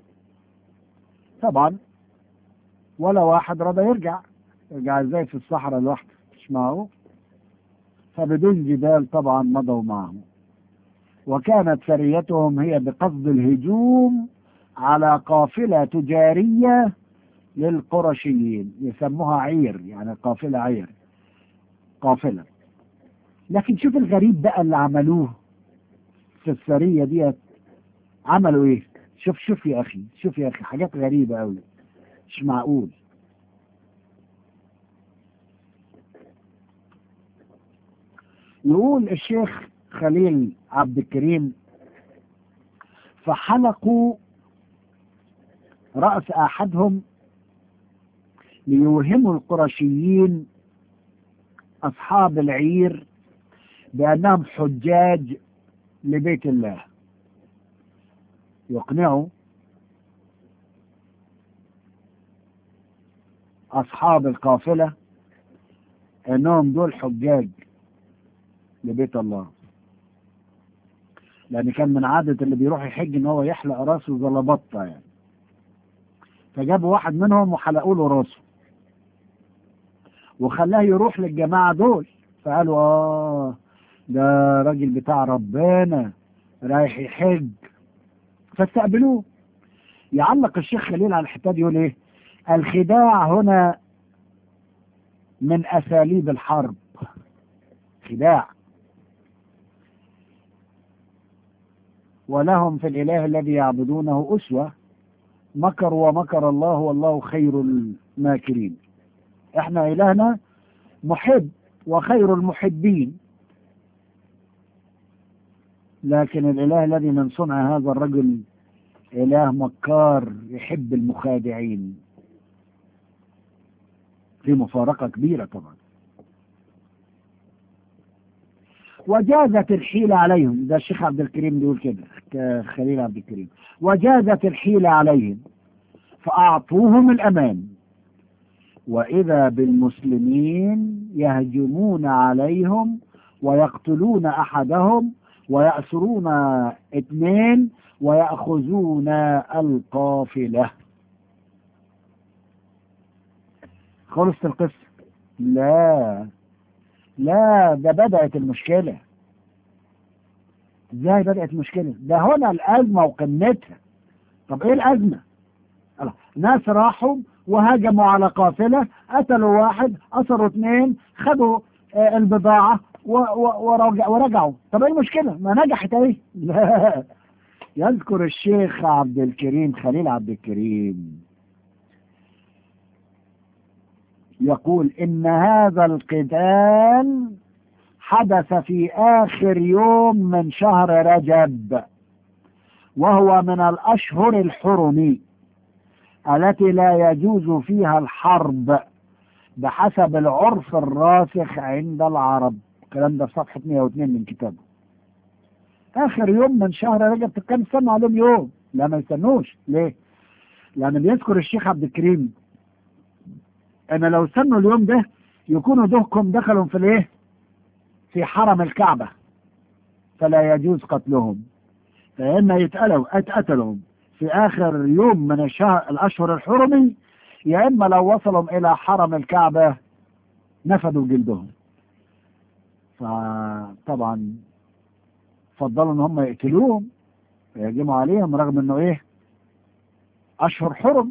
طبعا ولا واحد رضى يرجع يرجع ازاي في الصحراء لوحده مش معه فبدون جدال طبعا مضوا معه وكانت سريتهم هي بقصد الهجوم على قافلة تجارية للقرشيين يسموها عير يعني قافلة عير قافلة لكن شوف الغريب بقى اللي عملوه في السرية ديت عملوا ايه شوف شوف يا اخي شوف يا اخي حاجات غريبة قوي مش معقول يقول الشيخ خليل عبد الكريم فحلقوا رأس أحدهم ليوهموا القرشيين أصحاب العير بأنهم حجاج لبيت الله يقنعوا أصحاب القافلة أنهم دول حجاج لبيت الله لأن كان من عادة اللي بيروح يحج إن هو يحلق راسه زلبطة يعني فجابوا واحد منهم وحلقوا له راسه وخلاه يروح للجماعة دول فقالوا آه ده راجل بتاع ربنا رايح يحج فاستقبلوه يعلق الشيخ خليل على الحتة دي يقول ايه الخداع هنا من اساليب الحرب خداع ولهم في الإله الذي يعبدونه أسوة مكروا ومكر الله والله خير الماكرين احنا إلهنا محب وخير المحبين لكن الإله الذي من صنع هذا الرجل إله مكار يحب المخادعين في مفارقة كبيرة طبعا وجازت الحيلة عليهم ده الشيخ عبد الكريم بيقول كده خليل عبد الكريم وجازت الحيلة عليهم فأعطوهم الأمان وإذا بالمسلمين يهجمون عليهم ويقتلون أحدهم ويأسرون اثنين ويأخذون القافلة خلصت القصة لا لا ده بدأت المشكلة ازاي بدأت المشكلة ده هنا الأزمة وقمتها طب ايه الأزمة الله. ناس راحوا وهاجموا على قافلة قتلوا واحد أسروا اثنين خدوا آه البضاعة و و ورجع ورجعوا طب ايه المشكلة ما نجحت ايه لا يذكر الشيخ عبد الكريم خليل عبد الكريم يقول إن هذا القتال حدث في آخر يوم من شهر رجب وهو من الأشهر الحرم التي لا يجوز فيها الحرب بحسب العرف الراسخ عند العرب الكلام ده في صفحة 102 من كتابه آخر يوم من شهر رجب كان يستنوا عليهم يوم لا ما يستنوش ليه؟ لأن بيذكر الشيخ عبد الكريم ان لو استنوا اليوم ده يكونوا دهكم دخلوا في الايه في حرم الكعبة فلا يجوز قتلهم فإما يتقلوا اتقتلوا في آخر يوم من الشهر الأشهر الحرمي يا إما لو وصلوا إلى حرم الكعبة نفدوا جلدهم فطبعا فضلوا إن هم يقتلوهم ويهجموا عليهم رغم إنه إيه أشهر حرم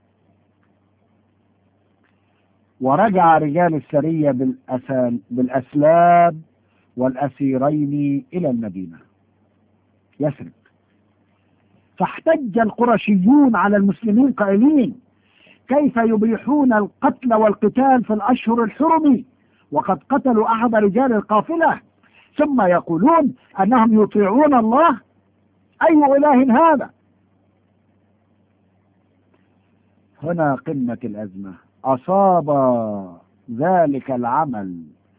ورجع رجال السرية بالأسال بالأسلاب والأسيرين إلى المدينة يثرب فاحتج القرشيون على المسلمين قائلين كيف يبيحون القتل والقتال في الأشهر الحرم وقد قتلوا أحد رجال القافلة ثم يقولون أنهم يطيعون الله أي إله هذا هنا قمة الأزمة أصاب ذلك العمل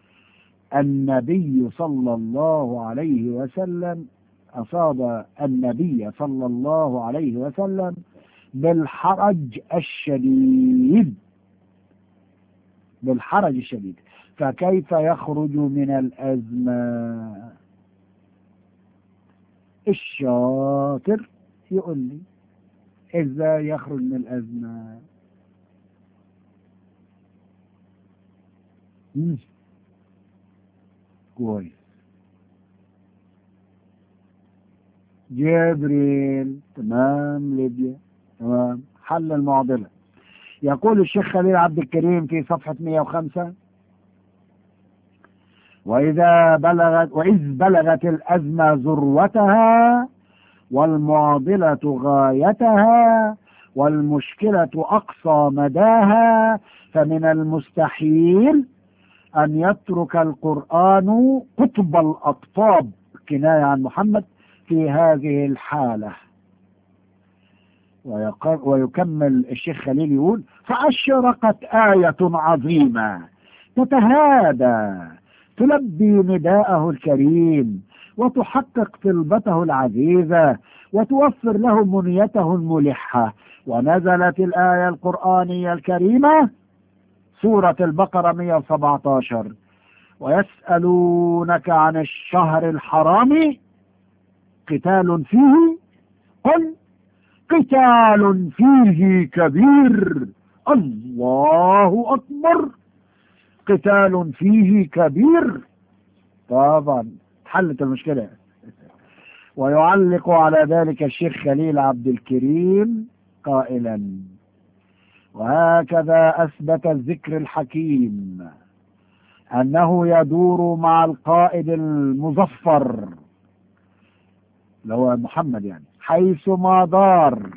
النبي صلى الله عليه وسلم أصاب النبي صلى الله عليه وسلم بالحرج الشديد بالحرج الشديد فكيف يخرج من الأزمة الشاطر يقول لي ازاي يخرج من الأزمة مم. كويس جبريل تمام ليبيا تمام حل المعضلة يقول الشيخ خليل عبد الكريم في صفحة 105 وإذا بلغت وإذ بلغت الأزمة ذروتها والمعضلة غايتها والمشكلة أقصى مداها فمن المستحيل أن يترك القرآن قطب الأقطاب كناية عن محمد في هذه الحالة ويكمل الشيخ خليل يقول فأشرقت آية عظيمة تتهادى تلبي نداءه الكريم وتحقق طلبته العزيزة وتوفر له منيته الملحة ونزلت الآية القرآنية الكريمة سورة البقرة 117 ويسألونك عن الشهر الحرام قتال فيه قل قتال فيه كبير الله أكبر قتال فيه كبير طبعا حلت المشكلة ويعلق على ذلك الشيخ خليل عبد الكريم قائلا وهكذا أثبت الذكر الحكيم أنه يدور مع القائد المظفر اللي هو محمد يعني حيث ما دار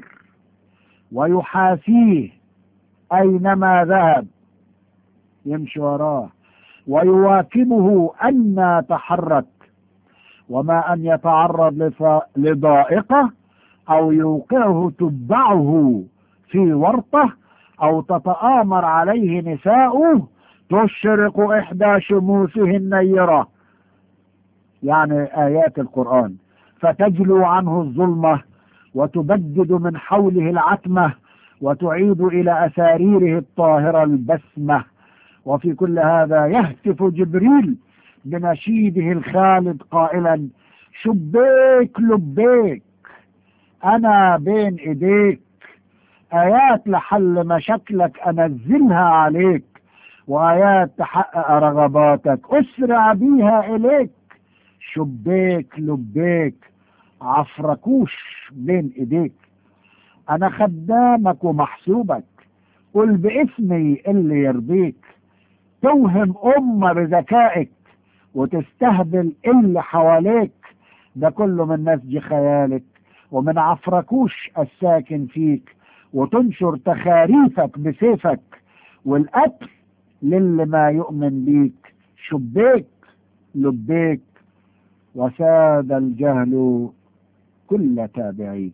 ويحاسيه أينما ذهب يمشي وراه ويواكبه أن تحرك وما أن يتعرض لضائقة أو يوقعه تبعه في ورطة أو تتآمر عليه نساؤه تشرق إحدى شموسه النيرة يعني آيات القرآن فتجلو عنه الظلمة وتبدد من حوله العتمة وتعيد إلى أساريره الطاهرة البسمة وفي كل هذا يهتف جبريل بنشيده الخالد قائلا شبيك لبيك أنا بين إيديك آيات لحل مشاكلك أنزلها عليك وآيات تحقق رغباتك أسرع بيها إليك شبيك لبيك عفركوش بين إيديك أنا خدامك ومحسوبك قل باسمي اللي يرضيك توهم أمة بذكائك وتستهبل اللي حواليك ده كله من نسج خيالك ومن عفركوش الساكن فيك وتنشر تخاريفك بسيفك والقتل للي ما يؤمن بيك شبيك لبيك وساد الجهل كل تابعيك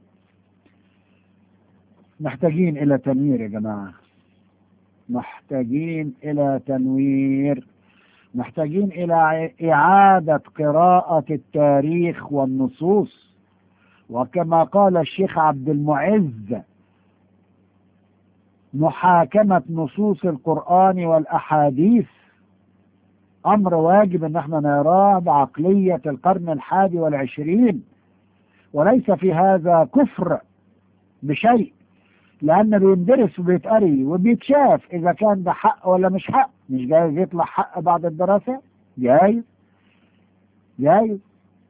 محتاجين إلى تنوير يا جماعة محتاجين إلى تنوير محتاجين إلى إعادة قراءة التاريخ والنصوص وكما قال الشيخ عبد المعز محاكمة نصوص القرآن والأحاديث أمر واجب أن احنا نراه بعقلية القرن الحادي والعشرين وليس في هذا كفر بشيء لأن بيندرس وبيتقري وبيتشاف إذا كان ده حق ولا مش حق مش جايز يطلع حق بعد الدراسة جايز جايز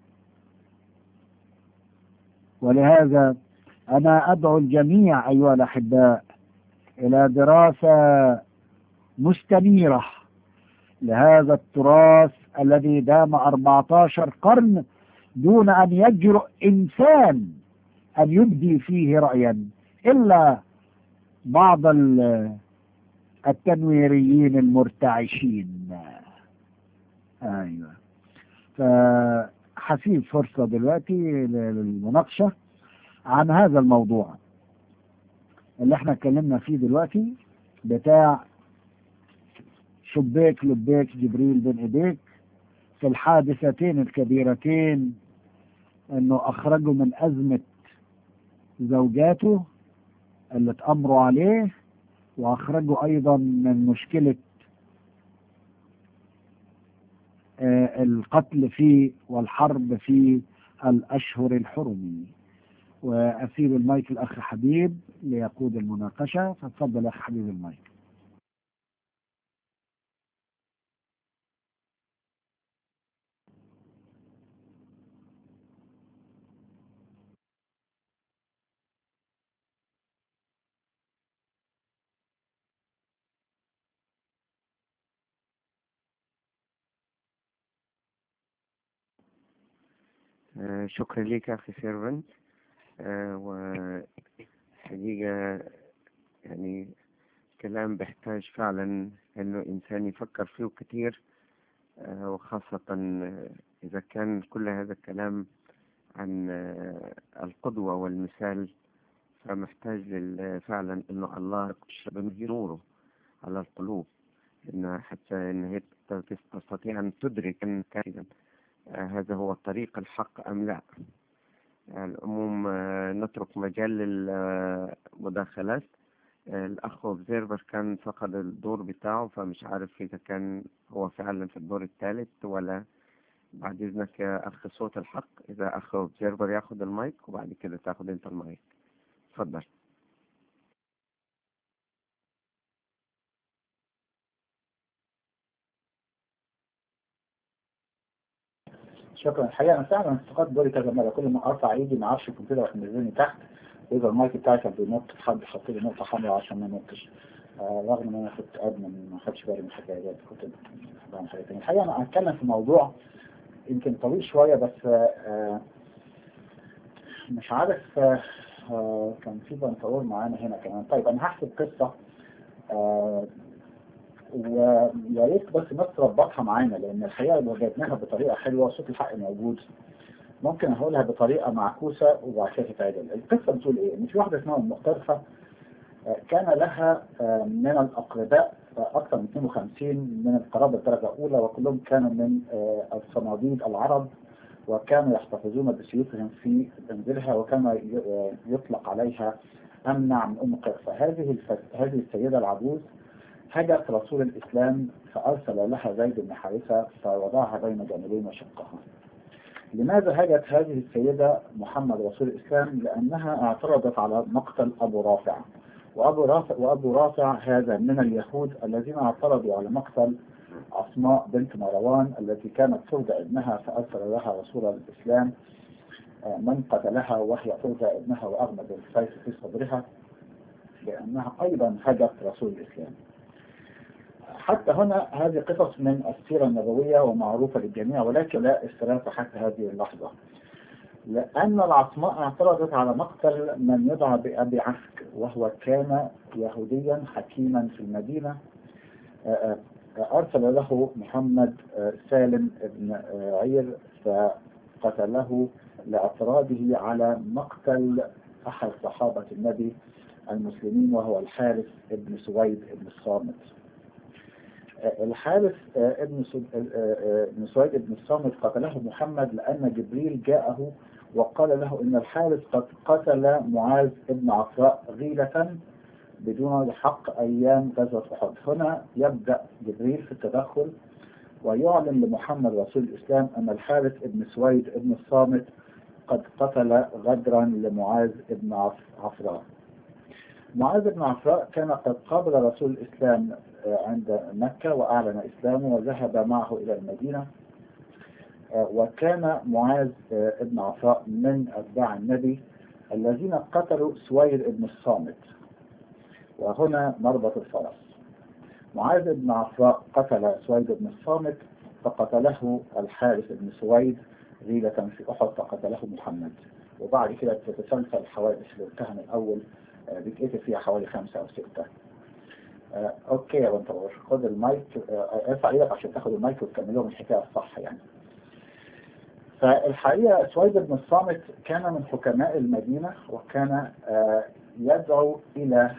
ولهذا أنا أدعو الجميع أيها الأحباء إلى دراسة مستنيرة لهذا التراث الذي دام 14 قرن دون أن يجرؤ إنسان أن يبدي فيه رأيا إلا بعض التنويريين المرتعشين أيوة فحسيب فرصة دلوقتي للمناقشة عن هذا الموضوع اللي احنا اتكلمنا فيه دلوقتي بتاع شبيك لبيك جبريل بين ايديك في الحادثتين الكبيرتين انه اخرجوا من ازمة زوجاته اللي اتأمروا عليه واخرجوا ايضا من مشكلة آه القتل في والحرب في الاشهر الحرم واسيب المايك الاخ حبيب ليقود المناقشة فتفضل اخ حبيب المايك آه شكرا لك أخي سيرفنت آه وحقيقة يعني كلام بيحتاج فعلا إنه إنسان يفكر فيه كتير آه وخاصة إذا كان كل هذا الكلام عن القدوة والمثال فمحتاج فعلا إنه الله يشرب نوره على القلوب إنه حتى إن هي تستطيع أن تدرك أن كائنا هذا هو الطريق الحق أم لا العموم نترك مجال للمداخلات الأخ أوبزيرفر كان فقد الدور بتاعه فمش عارف إذا كان هو فعلا في الدور الثالث ولا بعد إذنك يا أخ صوت الحق إذا أخ أوبزيرفر ياخد المايك وبعد كده تاخد أنت المايك اتفضل شكرا الحقيقه انا فعلا افتقدت دوري كذا مره كل ما ارفع ايدي ما اعرفش الكمبيوتر راح منزلني تحت واذا المايك بتاعي كان بينط حد حط لي نقطه حمراء عشان ما ينطش آه، رغم ان انا كنت ادمن ما خدش بالي من الحكايه دي كنت بعمل حاجه تانية الحقيقه انا هتكلم في موضوع يمكن طويل شويه بس آه، مش عارف آه، آه، كان في بنطلون معانا هنا كمان طيب انا هحكي قصه آه، ويا ريت بس الناس تربطها معانا لان الحقيقه لو جبناها بطريقه حلوه وصوت الحق موجود ممكن اقولها بطريقه معكوسه وبعد كده تتعدل القصه بتقول ايه؟ ان في واحده اسمها ام مختلفه آه، كان لها آه، من الاقرباء آه، اكثر من 52 من القرابه الدرجه الاولى وكلهم كانوا من آه، الصناديد العرب وكانوا يحتفظون بسيوفهم في منزلها وكان ي- آه، يطلق عليها امنع من ام قرفه هذه الف- هذه السيده العجوز هجت رسول الاسلام فارسل لها زيد بن حارثه فوضعها بين جملين وشقها لماذا هجت هذه السيدة محمد رسول الإسلام لأنها اعترضت على مقتل أبو رافع وأبو رافع, وأبو رافع هذا من اليهود الذين اعترضوا على مقتل أسماء بنت مروان التي كانت ترضى ابنها فأرسل لها رسول الإسلام آه، من قتلها وهي ترضى ابنها وأغمد السيف في صدرها لأنها أيضا هجت رسول الإسلام حتى هنا هذه قصص من السيرة النبوية ومعروفة للجميع ولكن لا استراف حتى هذه اللحظة لأن العصماء اعترضت على مقتل من يدعى بأبي عسك وهو كان يهوديا حكيما في المدينة آه، آه، أرسل له محمد آه، سالم بن آه، عير فقتله لاعتراضه على مقتل أحد صحابة النبي المسلمين وهو الحارث بن سويد بن الصامت الحارث آه، ابن سو- آه، آه، ابن سويد بن الصامت قتله محمد لأن جبريل جاءه وقال له إن الحارث قد قتل معاذ بن عفراء غيلة بدون حق أيام غزوة أحد هنا يبدأ جبريل في التدخل ويعلن لمحمد رسول الإسلام أن الحارث بن سويد بن الصامت قد قتل غدرا لمعاذ بن عف- عفراء معاذ بن عفراء كان قد قابل رسول الإسلام آه، عند مكة وأعلن إسلامه وذهب معه إلى المدينة آه، وكان معاذ آه، بن عفراء من أتباع النبي الذين قتلوا سوير بن الصامت وهنا مربط الفرس معاذ بن عفراء قتل سويد بن الصامت فقتله الحارث بن سويد غيلة في أحد فقتله محمد وبعد كده تتسلسل الحوادث اللي قلتها من الأول آه، بيتقتل فيها حوالي خمسة أو ستة آه، أوكي يا بنتور خد المايك آه، ارفع ايدك عشان تاخد المايك وتكمل لهم الحكاية الصح يعني فالحقيقة سويد بن الصامت كان من حكماء المدينة وكان آه، يدعو إلى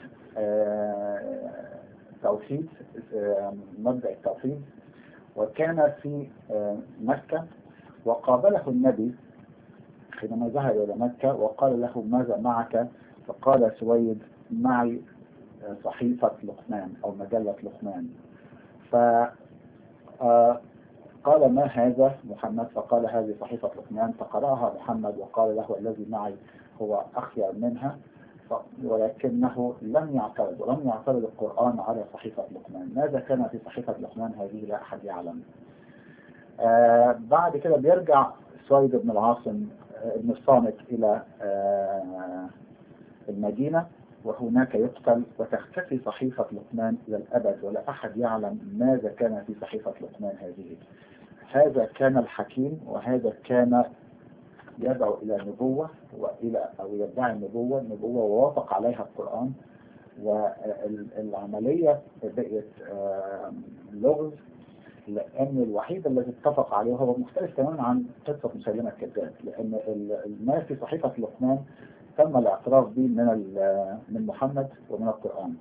آه، توحيد آه، مبدأ التوحيد وكان في آه، مكة وقابله النبي حينما ذهب إلى مكة وقال له ماذا معك فقال سويد معي آه، صحيفة لقمان أو مجلة لقمان ف آه، قال ما هذا محمد فقال هذه صحيفة لقمان فقرأها محمد وقال له الذي معي هو أخير منها ف- ولكنه لم يعترض ولم يعترض القرآن على صحيفة لقمان ماذا كان في صحيفة لقمان هذه لا أحد يعلم آه بعد كده بيرجع سويد بن العاصم آه، بن الصامت إلى آه المدينة وهناك يقتل وتختفي صحيفة لقمان إلى الأبد ولا أحد يعلم ماذا كان في صحيفة لقمان هذه هذا كان الحكيم وهذا كان يدعو إلى نبوة وإلى أو يدعي النبوة نبوة ووافق عليها القرآن والعملية بقيت آه، لغز لأن الوحيد الذي اتفق عليه هو مختلف تماما عن قصة مسيلمة الكذاب لأن ال- ما في صحيفة لقمان تم الاعتراف به من ال- من محمد ومن القرآن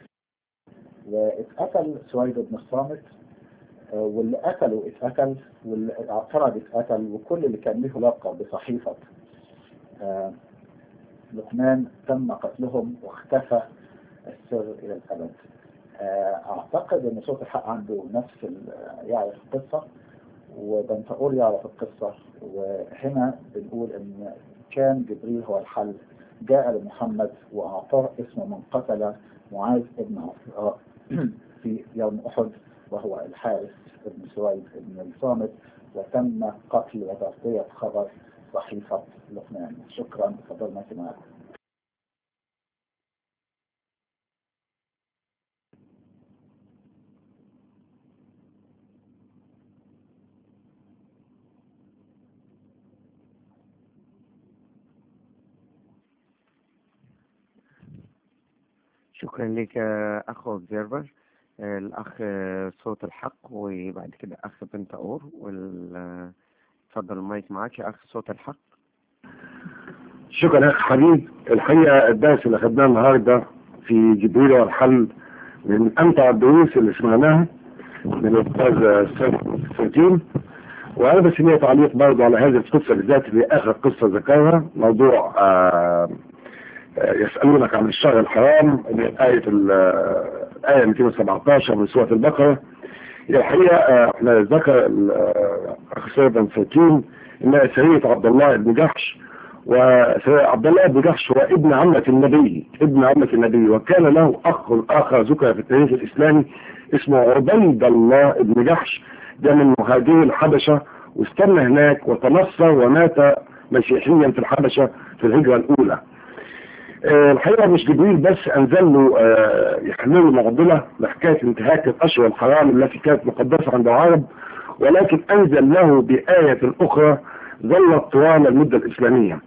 واتقتل سويد بن الصامت آه، واللي قتله اتقتل واللي اعترض اتقتل وكل اللي كان له لقب بصحيفة آه، لقمان تم قتلهم واختفى السر إلى الأبد آه، أعتقد أن صوت الحق عنده نفس ال- يعرف القصة وبنتقول يعرف القصة وهنا بنقول أن كان جبريل هو الحل جاء لمحمد وأعطاه اسم من قتل معاذ بن عفراء في يوم أحد وهو الحارث بن سويد بن الصامت وتم قتل وتغطية خبر صحيفة لقمان شكرا تفضل معكم شكرا لك يا أخ أوبزيرفر الأخ آه، صوت الحق وبعد كده أخ بنت أور وال آه، اتفضل المايك معاك يا أخ صوت الحق شكرا يا اخ حبيب الحقيقه الدرس اللي خدناه النهارده في جبريل والحل من امتع الدروس اللي سمعناها من الاستاذ سيرتين وانا بس ليا تعليق برضه على هذه القصه بالذات اللي اخر قصه ذكرها موضوع آه آه، يسالونك عن الشهر الحرام اللي هي ايه ال- آه، الايه 217 من سوره البقره هي الحقيقه آه، احنا ذكر ال- آه، اخ سيرفن سيرتين انها سريه عبد الله بن جحش وعبد الله بن جحش هو ابن عمة النبي ابن عمة النبي وكان له أخ آخر ذكر في التاريخ الإسلامي اسمه عبيد الله بن جحش ده من مهاجري الحبشة واستنى هناك وتنصر ومات مسيحيا في الحبشة في الهجرة الأولى آه، الحقيقة مش جبريل بس أنزل له آه، يحل له معضلة لحكاية انتهاك الأشهر الحرام التي كانت مقدسة عند العرب ولكن أنزل له بآية أخرى ظلت طوال المدة الإسلامية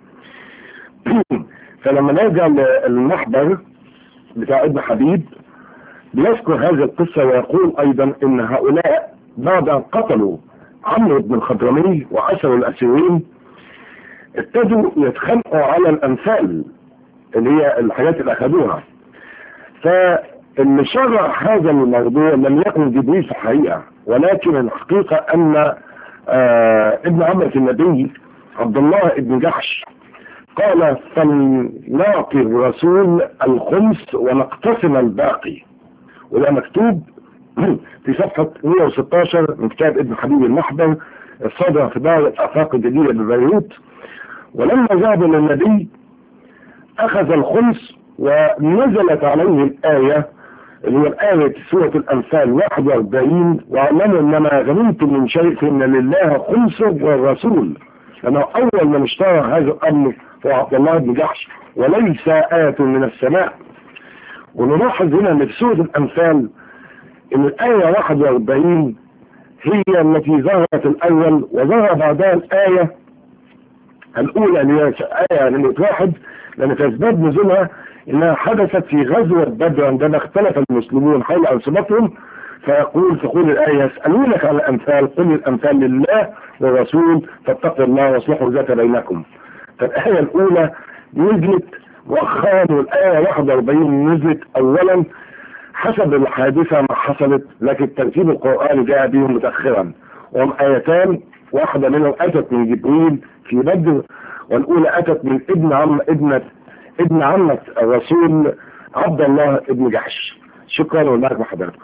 فلما نرجع للمحضر بتاع ابن حبيب بيذكر هذه القصة ويقول أيضا إن هؤلاء بعد أن قتلوا عمرو بن الخضرمي وأسروا الأسيرين ابتدوا يتخانقوا على الأنفال اللي هي الحاجات اللي أخذوها فاللي شرع هذا الموضوع لم يكن جبريل في الحقيقة ولكن الحقيقة أن آه ابن عمة النبي عبد الله بن جحش قال فلنعطي الرسول الخمس ونقتسم الباقي وده مكتوب في صفحة 116 من كتاب ابن حبيب المحضر الصادر في دار الآفاق الجديدة ببيروت ولما ذهب إلى النبي أخذ الخمس ونزلت عليه الآية اللي هي الآية سورة الأنفال 41 واعلموا إنما غنمتم من شيء فإن لله خمسه والرسول لأنه أول من اشترى هذا الأمر هو عبد الله بن جحش وليس آية من السماء ونلاحظ هنا ان في سورة الأنفال ان الآية 41 هي التي ظهرت الأول وظهر بعدها الآية الأولى اللي هي آية نمرة واحد لأن في أسباب نزولها إنها حدثت في غزوة بدر عندما اختلف المسلمون حول أنصبتهم فيقول تقول الآية يسألونك عن الأنفال قل الأنفال لله والرسول فاتقوا الله واصلحوا ذات بينكم فالآية الأولى نزلت مؤخرا والآية 41 نزلت أولا حسب الحادثة ما حصلت لكن الترتيب القرآني جاء بهم متأخرا وهم آيتان واحدة منهم أتت من جبريل في بدر والأولى أتت من ابن عم ابنة ابن عمة الرسول عبد الله ابن جحش شكرا والبارك بحضراتكم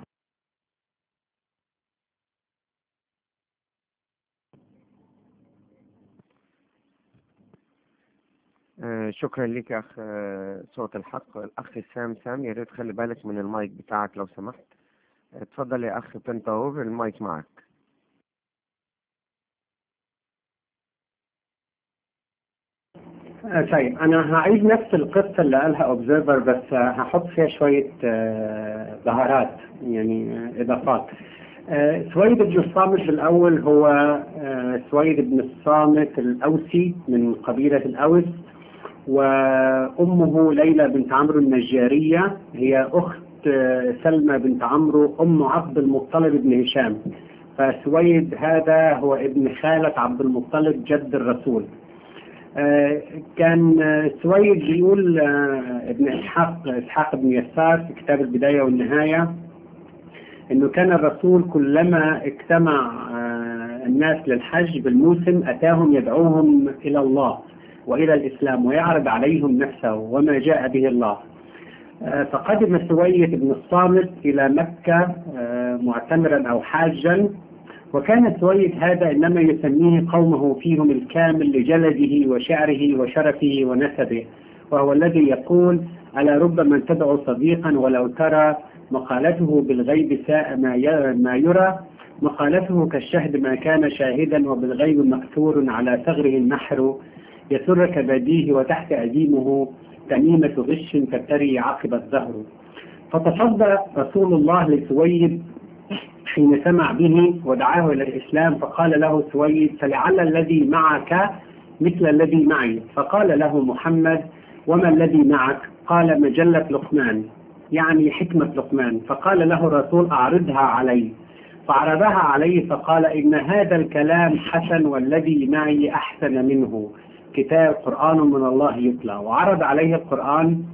آه، شكرا لك يا أخ آه، صوت الحق الأخ سام سام يا ريت خلي بالك من المايك بتاعك لو سمحت اتفضل يا أخ بنتاور المايك معك آه، طيب انا هعيد نفس القصه اللي قالها اوبزرفر بس آه، هحط فيها شويه آه، بهارات يعني آه، اضافات آه، سويد بن الصامت الاول هو آه، سويد بن الصامت الاوسي من قبيله الاوس وامه ليلى بنت عمرو النجاريه هي اخت آه، سلمى بنت عمرو ام عبد المطلب بن هشام فسويد هذا هو ابن خالة عبد المطلب جد الرسول آه، كان آه، سويد بيقول آه، ابن اسحاق اسحاق بن يسار في كتاب البدايه والنهايه انه كان الرسول كلما اجتمع آه، الناس للحج بالموسم اتاهم يدعوهم الى الله والى الاسلام ويعرض عليهم نفسه وما جاء به الله آه، فقدم سويد بن الصامت الى مكه آه، معتمرا او حاجا وكان سويد هذا إنما يسميه قومه فيهم الكامل لجلده وشعره وشرفه ونسبه وهو الذي يقول ألا رب من تدعو صديقا ولو ترى مقالته بالغيب ساء ما ي- ما يرى مقالته كالشهد ما كان شاهدا وبالغيب مأثور على ثغره النحر يسرك بديه وتحت أديمه تميمة غش تبتري عقب الزهر فتصدى رسول الله لسويد حين سمع به ودعاه إلى الإسلام فقال له سويد فلعل الذي معك مثل الذي معي فقال له محمد وما الذي معك قال مجلة لقمان يعني حكمة لقمان فقال له الرسول أعرضها علي فعرضها عليه فقال إن هذا الكلام حسن والذي معي أحسن منه كتاب قرآن من الله يتلى وعرض عليه القرآن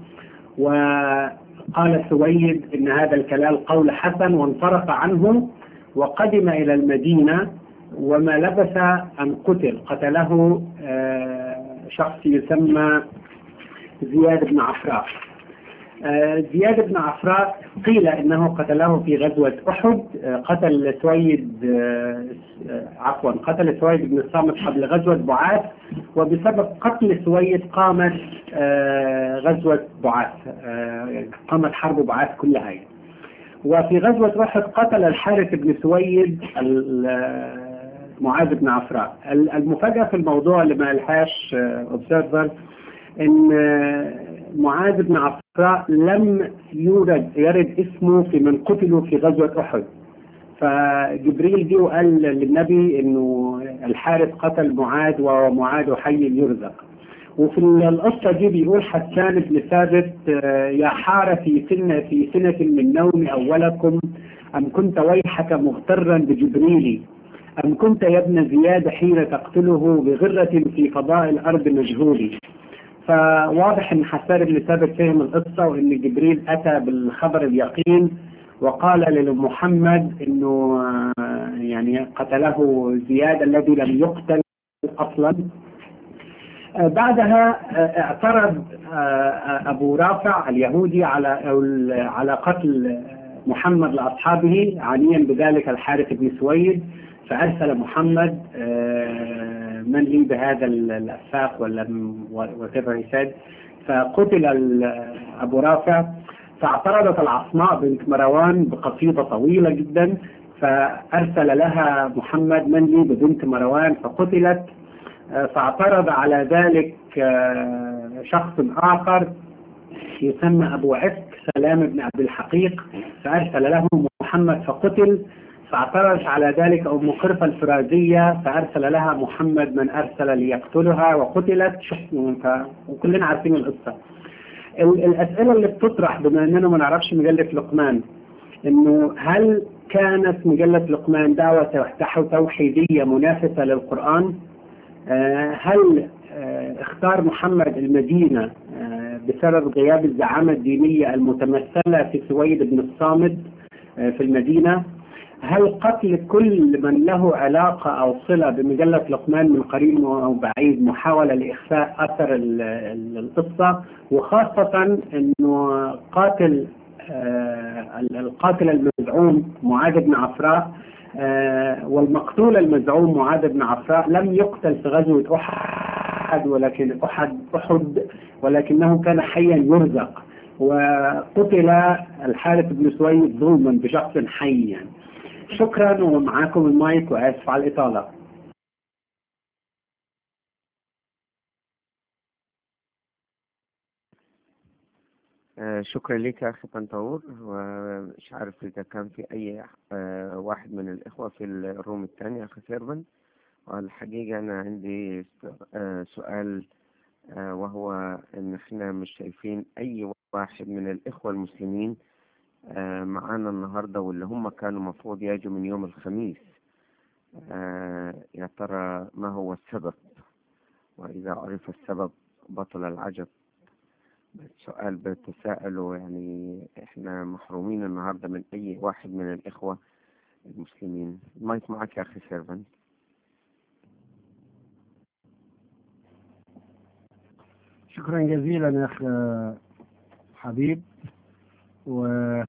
وقال سويد إن هذا الكلام قول حسن وانصرف عنه وقدم إلى المدينة وما لبث أن قتل قتله شخص يسمى زياد بن عفراء زياد بن عفراء قيل انه قتله في غزوة احد قتل سويد عفوا قتل سويد بن الصامت قبل غزوة بعاث وبسبب قتل سويد قامت غزوة بعاث قامت حرب بعاث كلها وفي غزوة احد قتل الحارث بن سويد معاذ بن عفراء المفاجأة في الموضوع اللي ما لهاش اوبزرفر ان معاذ بن عفراء لم يورد يرد اسمه في من قتلوا في غزوة أحد فجبريل جه وقال للنبي انه الحارث قتل معاذ ومعاذ حي يرزق وفي القصة دي بيقول حسان بن ثابت يا حار في سنة في سنة من نوم أولكم أم كنت ويحك مغترا بجبريل أم كنت يا ابن زياد حين تقتله بغرة في فضاء الأرض مجهول فواضح ان حسان بن ثابت فهم القصه وان جبريل اتى بالخبر اليقين وقال لمحمد انه يعني قتله زياد الذي لم يقتل اصلا بعدها اعترض ابو رافع اليهودي على على قتل محمد لاصحابه عنيا بذلك الحارث بن سويد فارسل محمد من لي بهذا الافاق ولا وتبع ساد فقتل ابو رافع فاعترضت العصماء بنت مروان بقصيده طويله جدا فارسل لها محمد من لي ببنت مروان فقتلت فاعترض على ذلك شخص اخر يسمى ابو عفك سلام بن عبد الحقيق فارسل له محمد فقتل فاعترض على ذلك أم قرفة الفرازية فأرسل لها محمد من أرسل ليقتلها وقتلت وكلنا عارفين القصة الأسئلة اللي بتطرح بما أننا ما نعرفش مجلة لقمان إنه هل كانت مجلة لقمان دعوة توحيدية منافسة للقرآن هل اختار محمد المدينة بسبب غياب الزعامة الدينية المتمثلة في سويد بن الصامد في المدينة هل قتل كل من له علاقة أو صلة بمجلة لقمان من قريب أو بعيد محاولة لإخفاء أثر القصة وخاصة أنه قاتل القاتل المزعوم معاذ بن عفراء والمقتول المزعوم معاذ بن عفراء لم يقتل في غزوة أحد ولكن أحد أحد ولكنه كان حيا يرزق وقتل الحارث بن سويد ظلما بشخص حي يعني. شكرا ومعاكم المايك واسف على الاطاله آه شكرا لك يا اخي طنطاور ومش عارف اذا كان في اي آه واحد من الاخوه في الروم الثاني اخي سيرفن والحقيقه انا عندي آه سؤال وهو ان احنا مش شايفين اي واحد من الاخوه المسلمين آه معانا النهاردة واللي هم كانوا مفروض يجوا من يوم الخميس آه يا ترى ما هو السبب وإذا عرف السبب بطل العجب سؤال بتساءلوا يعني احنا محرومين النهاردة من أي واحد من الإخوة المسلمين المايك معك يا أخي سيرفنت شكرا جزيلا يا أخي حبيب و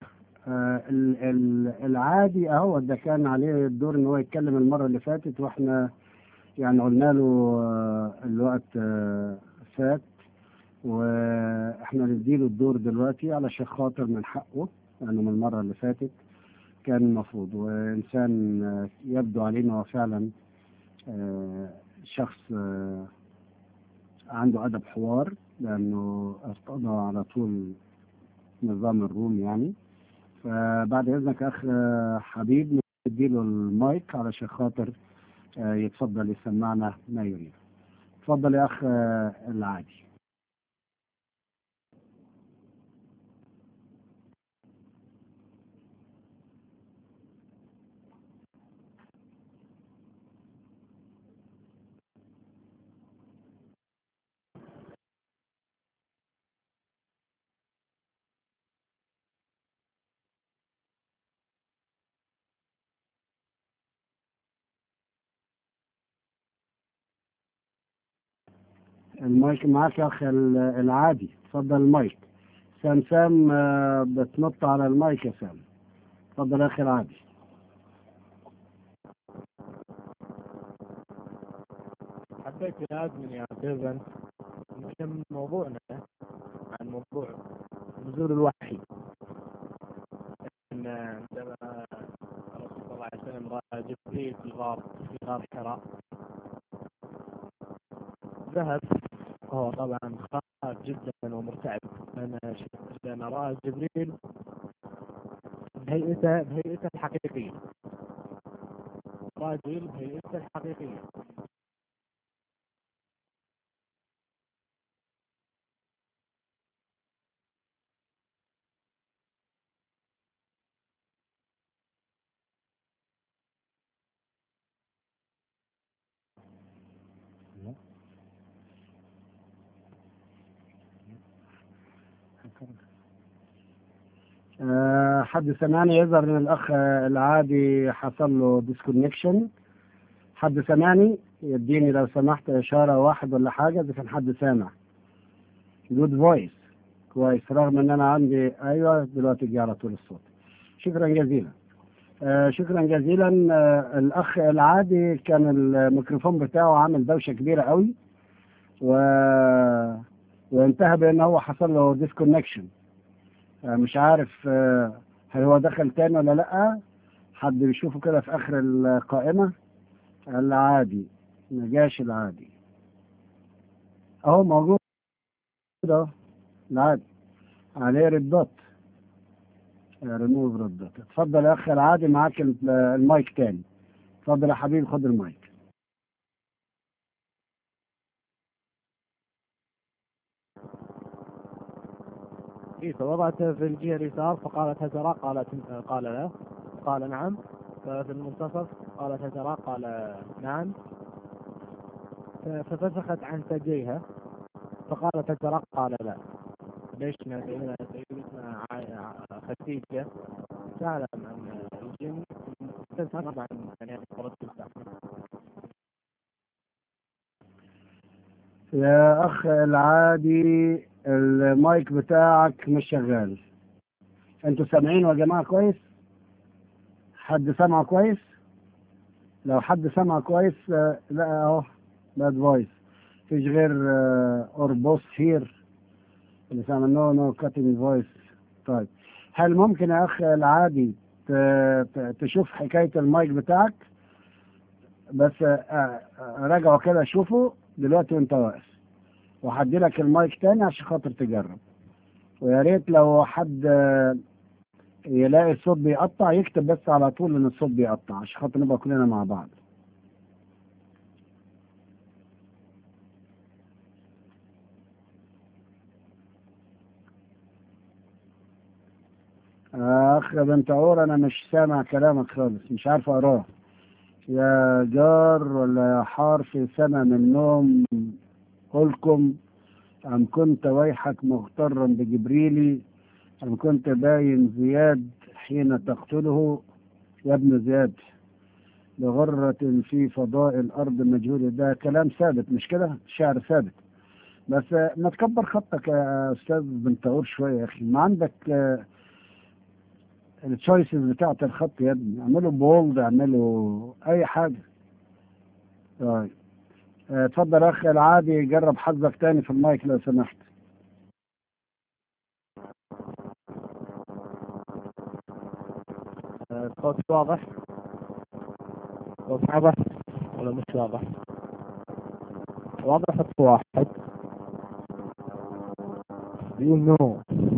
العادي اهو ده كان عليه الدور ان هو يتكلم المره اللي فاتت واحنا يعني قلنا له الوقت فات واحنا نديله الدور دلوقتي علشان خاطر من حقه لانه يعني من المره اللي فاتت كان المفروض وانسان يبدو علينا هو فعلا شخص عنده ادب حوار لانه ارتضى على طول نظام الروم يعني فبعد اذنك اخ حبيب نديله المايك علشان خاطر يتفضل يسمعنا ما يريد اتفضل يا اخ العادي المايك معاك يا اخ ال- العادي اتفضل المايك سام سام آه، بتنط على المايك يا سام اتفضل يا اخي العادي حبيت يا ادمن يا ديفن نكمل موضوعنا عن موضوع نزول الوحي ان عندما الرسول صلى الله عليه وسلم راى جبريل في غار في غار حراء ذهب وهو طبعا خاف جدا ومرتعب لان لان راى جبريل بهيئته بهيئته الحقيقيه راى جبريل بهيئته الحقيقيه آه، حد سمعني يظهر ان الاخ آه، العادي حصل له ديسكونكشن حد سمعني يديني لو سمحت اشاره واحد ولا حاجه اذا كان حد سامع جود فويس كويس رغم ان انا عندي ايوه دلوقتي جه على طول الصوت شكرا جزيلا آه شكرا جزيلا آه الاخ العادي كان الميكروفون بتاعه عامل دوشه كبيره قوي و... وانتهى بان هو حصل له ديسكونكشن آه، مش عارف آه، هل هو دخل تاني ولا لا حد بيشوفه كده في اخر القائمة العادي نجاش العادي اهو موجود اهو العادي عليه ردات ريموف ردات اتفضل يا اخ العادي معاك ال- المايك تاني اتفضل يا حبيبي خد المايك إيه فوضعته في الجهة اليسار فقالت هل ترى قالت قال لا قال نعم ففي المنتصف قالت هل ترى قال نعم ف- ففسخت عن ثدييها فقالت هل ترى قال لا ليش ما سيدنا سيدتنا عا- خديجة تعلم أن الجن تذهب عن يعني فرد يا اخ العادي المايك بتاعك مش شغال انتوا سامعينه يا جماعه كويس حد سامعه كويس لو حد سمع كويس آه، لا اهو باد فويس مفيش غير اوربوس هير اللي سامع نو نو كاتنج فويس طيب هل ممكن يا اخ العادي ت- ت- تشوف حكايه المايك بتاعك بس آه، آه، راجعه كده شوفه دلوقتي وانت واقف وهدي لك المايك تاني عشان خاطر تجرب ويا ريت لو حد آه، يلاقي الصوت بيقطع يكتب بس على طول ان الصوت بيقطع عشان خاطر نبقى كلنا مع بعض اخ بنت عور انا مش سامع كلامك خالص مش عارف اقراه يا جار ولا يا حار في سنة من النوم قلكم أم كنت ويحك مغترا بجبريل أم كنت باين زياد حين تقتله يا ابن زياد لغرة في فضاء الأرض مجهولة ده كلام ثابت مش كده شعر ثابت بس آه، ما تكبر خطك يا أستاذ بنت عور شوية يا أخي ما عندك التشويسز بتاعت الخط يا ابني اعمله بولد اعمله اي حاجة طيب آه، اتفضل يا اخي العادي جرب حظك تاني في المايك لو سمحت الصوت واضح صوت واضح ولا مش واضح واضح خط واحد بيقول نو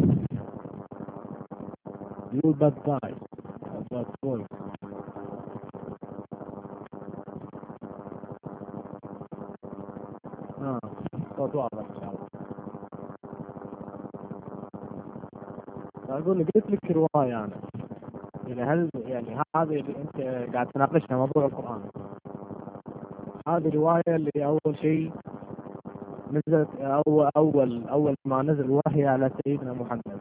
بيقول باد جاي باد بوي اه صوت واضح ان شاء الله اقول لك قلت لك روايه انا يعني هل يعني هذه اللي انت قاعد تناقشها موضوع القران هذه روايه اللي اول شيء نزلت اول اول اول ما نزل الوحي على سيدنا محمد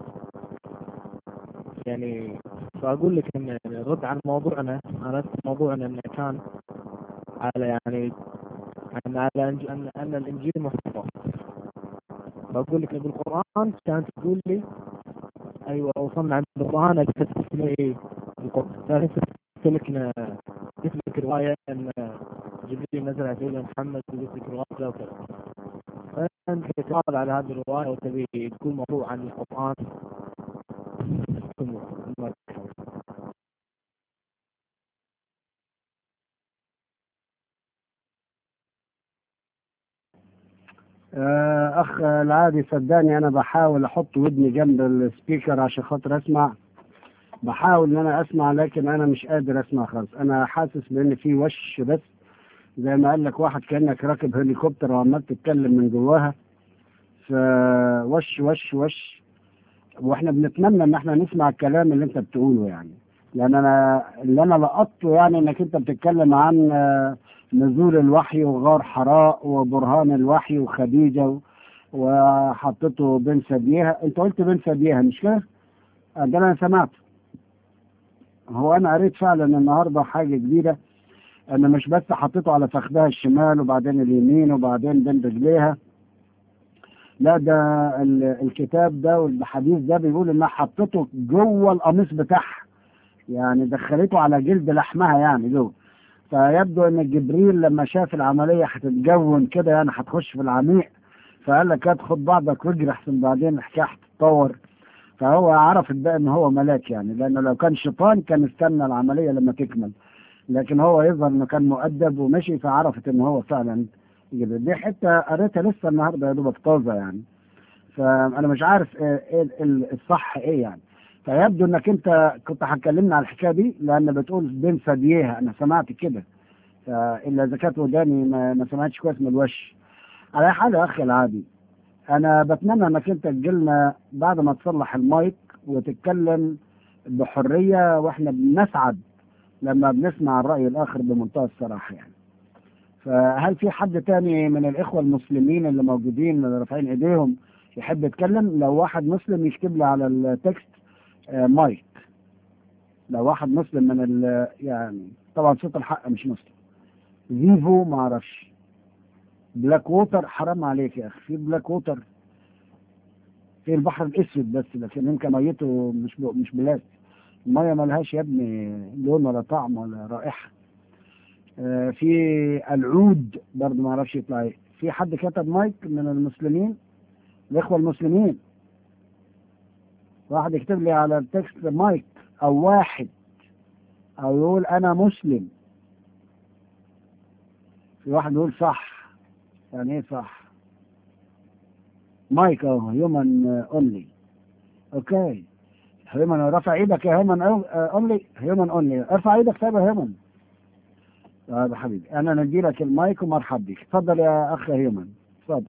يعني فاقول لك ان الرد عن موضوعنا انا موضوعنا انه كان على يعني أن على أن أن, أن الإنجيل محرف بقول لك بالقرآن كانت تقول لي أيوة وصلنا عند القرآن أبي تثبت لي القرآن فثبت لك قلت لك رواية أن جبريل نزل على سيدنا محمد وقلت لك رواية كذا وكذا فأنت تتعرض على هذه الرواية وتبي تكون موضوع عن القرآن تكون مركز. آه، اخ العادي صدقني انا بحاول احط ودني جنب السبيكر عشان خاطر اسمع بحاول ان انا اسمع لكن انا مش قادر اسمع خالص انا حاسس بان في وش بس زي ما قال لك واحد كانك راكب هليكوبتر وعمال تتكلم من جواها فوش وش وش واحنا بنتمنى ان احنا نسمع الكلام اللي انت بتقوله يعني لان انا اللي انا لقطته يعني انك انت بتتكلم عن آه، نزول الوحي وغار حراء وبرهان الوحي وخديجة و- وحطته بين ثدييها انت قلت بين ثدييها مش كده؟ آه، ده انا سمعت هو انا قريت فعلا النهارده حاجه جديده انا مش بس حطيته على فخذها الشمال وبعدين اليمين وبعدين بين رجليها لا ده ال- الكتاب ده والحديث ده بيقول انها حطته جوه القميص بتاعها يعني دخلته على جلد لحمها يعني جوه فيبدو ان جبريل لما شاف العمليه هتتجون كده يعني هتخش في العميق فقال لك هات خد بعضك واجري احسن بعدين الحكايه هتتطور فهو عرف بقى ان هو ملاك يعني لانه لو كان شيطان كان استنى العمليه لما تكمل لكن هو يظهر انه كان مؤدب ومشي فعرفت ان هو فعلا جبريل دي حته قريتها لسه النهارده يا دوبك طازه يعني فانا مش عارف ايه إيه ال- الصح ايه يعني فيبدو انك انت كنت هتكلمنا على الحكايه دي لان بتقول بين ثدييها انا سمعت كده فالا اذا كانت وداني ما, ما سمعتش كويس من الوش على أي حال يا اخي العادي انا بتمنى انك انت تجيلنا بعد ما تصلح المايك وتتكلم بحريه واحنا بنسعد لما بنسمع الراي الاخر بمنتهى الصراحه يعني فهل في حد تاني من الاخوه المسلمين اللي موجودين اللي رافعين ايديهم يحب يتكلم لو واحد مسلم يكتب لي على التكست آه، مايك لو واحد مسلم من ال يعني طبعا صوت الحق مش مسلم فيفو ما اعرفش بلاك ووتر حرام عليك يا اخي في بلاك ووتر في البحر الاسود بس لكن يمكن ميته مش ب... مش بلاك الميه ملهاش يا ابني لون ولا طعم ولا رائحه آه، في العود برضه ما اعرفش يطلع ايه في حد كتب مايك من المسلمين الاخوه المسلمين واحد يكتب لي على التكست مايك او واحد او يقول انا مسلم في واحد يقول صح يعني ايه صح مايك اهو هيومن اونلي اوكي هيومن رفع ايدك يا هيومن اونلي هيومن اونلي ارفع ايدك طيب يا هيومن طيب يا حبيبي انا ندي لك المايك ومرحب بك اتفضل يا اخ هيومن اتفضل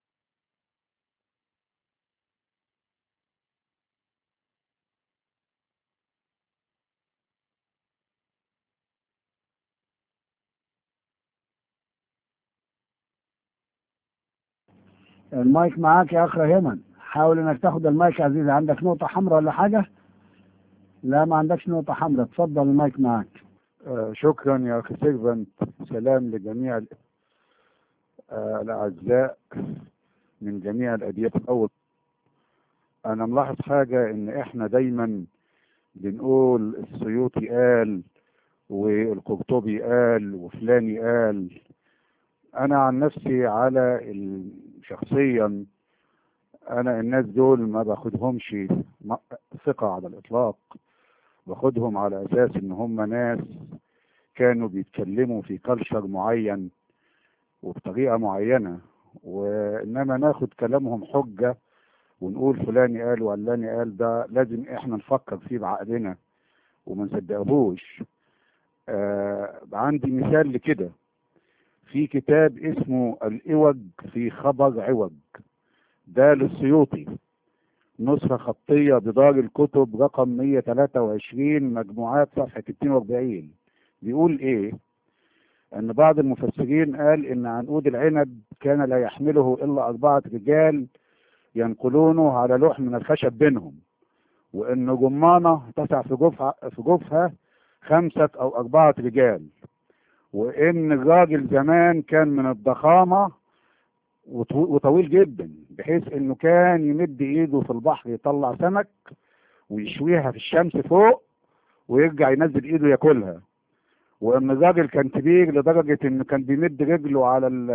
المايك معاك يا اخ هيمن حاول انك تاخد المايك يا عزيزي عندك نقطة حمراء ولا حاجة؟ لا ما عندكش نقطة حمراء اتفضل المايك معاك آه، شكرا يا أخي سيرفنت سلام لجميع ال- آه، الأعزاء من جميع الأديان الأول أنا ملاحظ حاجة إن إحنا دايما بنقول السيوطي قال والقرطبي قال وفلاني قال أنا عن نفسي على ال- شخصيا أنا الناس دول ما باخدهمش م- ثقة على الإطلاق باخدهم على أساس إن هم ناس كانوا بيتكلموا في كلشر معين وبطريقة معينة وإنما ناخد كلامهم حجة ونقول فلان قال وعلاني قال ده لازم إحنا نفكر فيه بعقلنا وما نصدقهوش آه عندي مثال لكده في كتاب اسمه الإوج في خبر عوج ده للسيوطي نسخة خطية بدار الكتب رقم 123 مجموعات صفحة 42 بيقول ايه ان بعض المفسرين قال ان عنقود العنب كان لا يحمله الا اربعة رجال ينقلونه على لوح من الخشب بينهم وان جمانة تسع في جوفها في جوفها خمسة او اربعة رجال وان الراجل زمان كان من الضخامه وطو- وطويل جدا بحيث انه كان يمد ايده في البحر يطلع سمك ويشويها في الشمس فوق ويرجع ينزل ايده ياكلها وان الراجل كان كبير لدرجه انه كان بيمد رجله على ال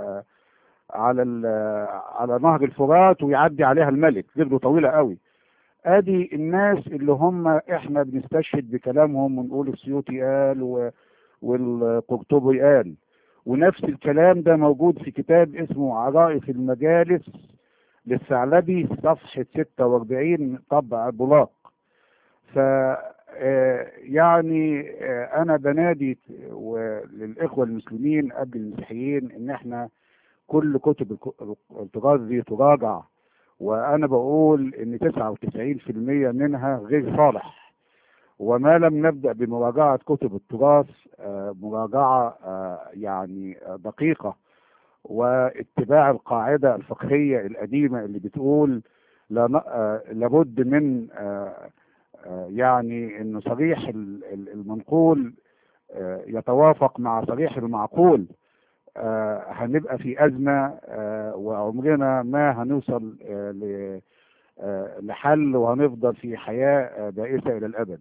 على ال على نهر الفرات ويعدي عليها الملك رجله طويله قوي ادي الناس اللي هم احنا بنستشهد بكلامهم ونقول السيوطي قال و- والقرطبي قال ونفس الكلام ده موجود في كتاب اسمه عرائف المجالس للثعلبي صفحة 46 طبع بلاق ف آه، يعني آه، انا بنادي للاخوه المسلمين قبل المسيحيين ان احنا كل كتب الك- التراث دي تراجع وانا بقول ان 99% منها غير صالح وما لم نبدا بمراجعه كتب التراث آه، مراجعه آه، يعني آه، دقيقه واتباع القاعده الفقهيه القديمه اللي بتقول لا ن- آه، لابد من آه، آه، يعني انه صريح ال- ال- المنقول آه، يتوافق مع صريح المعقول آه، هنبقى في أزمة آه، وعمرنا ما هنوصل آه، ل- آه، لحل وهنفضل في حياة آه، بائسة إلى الأبد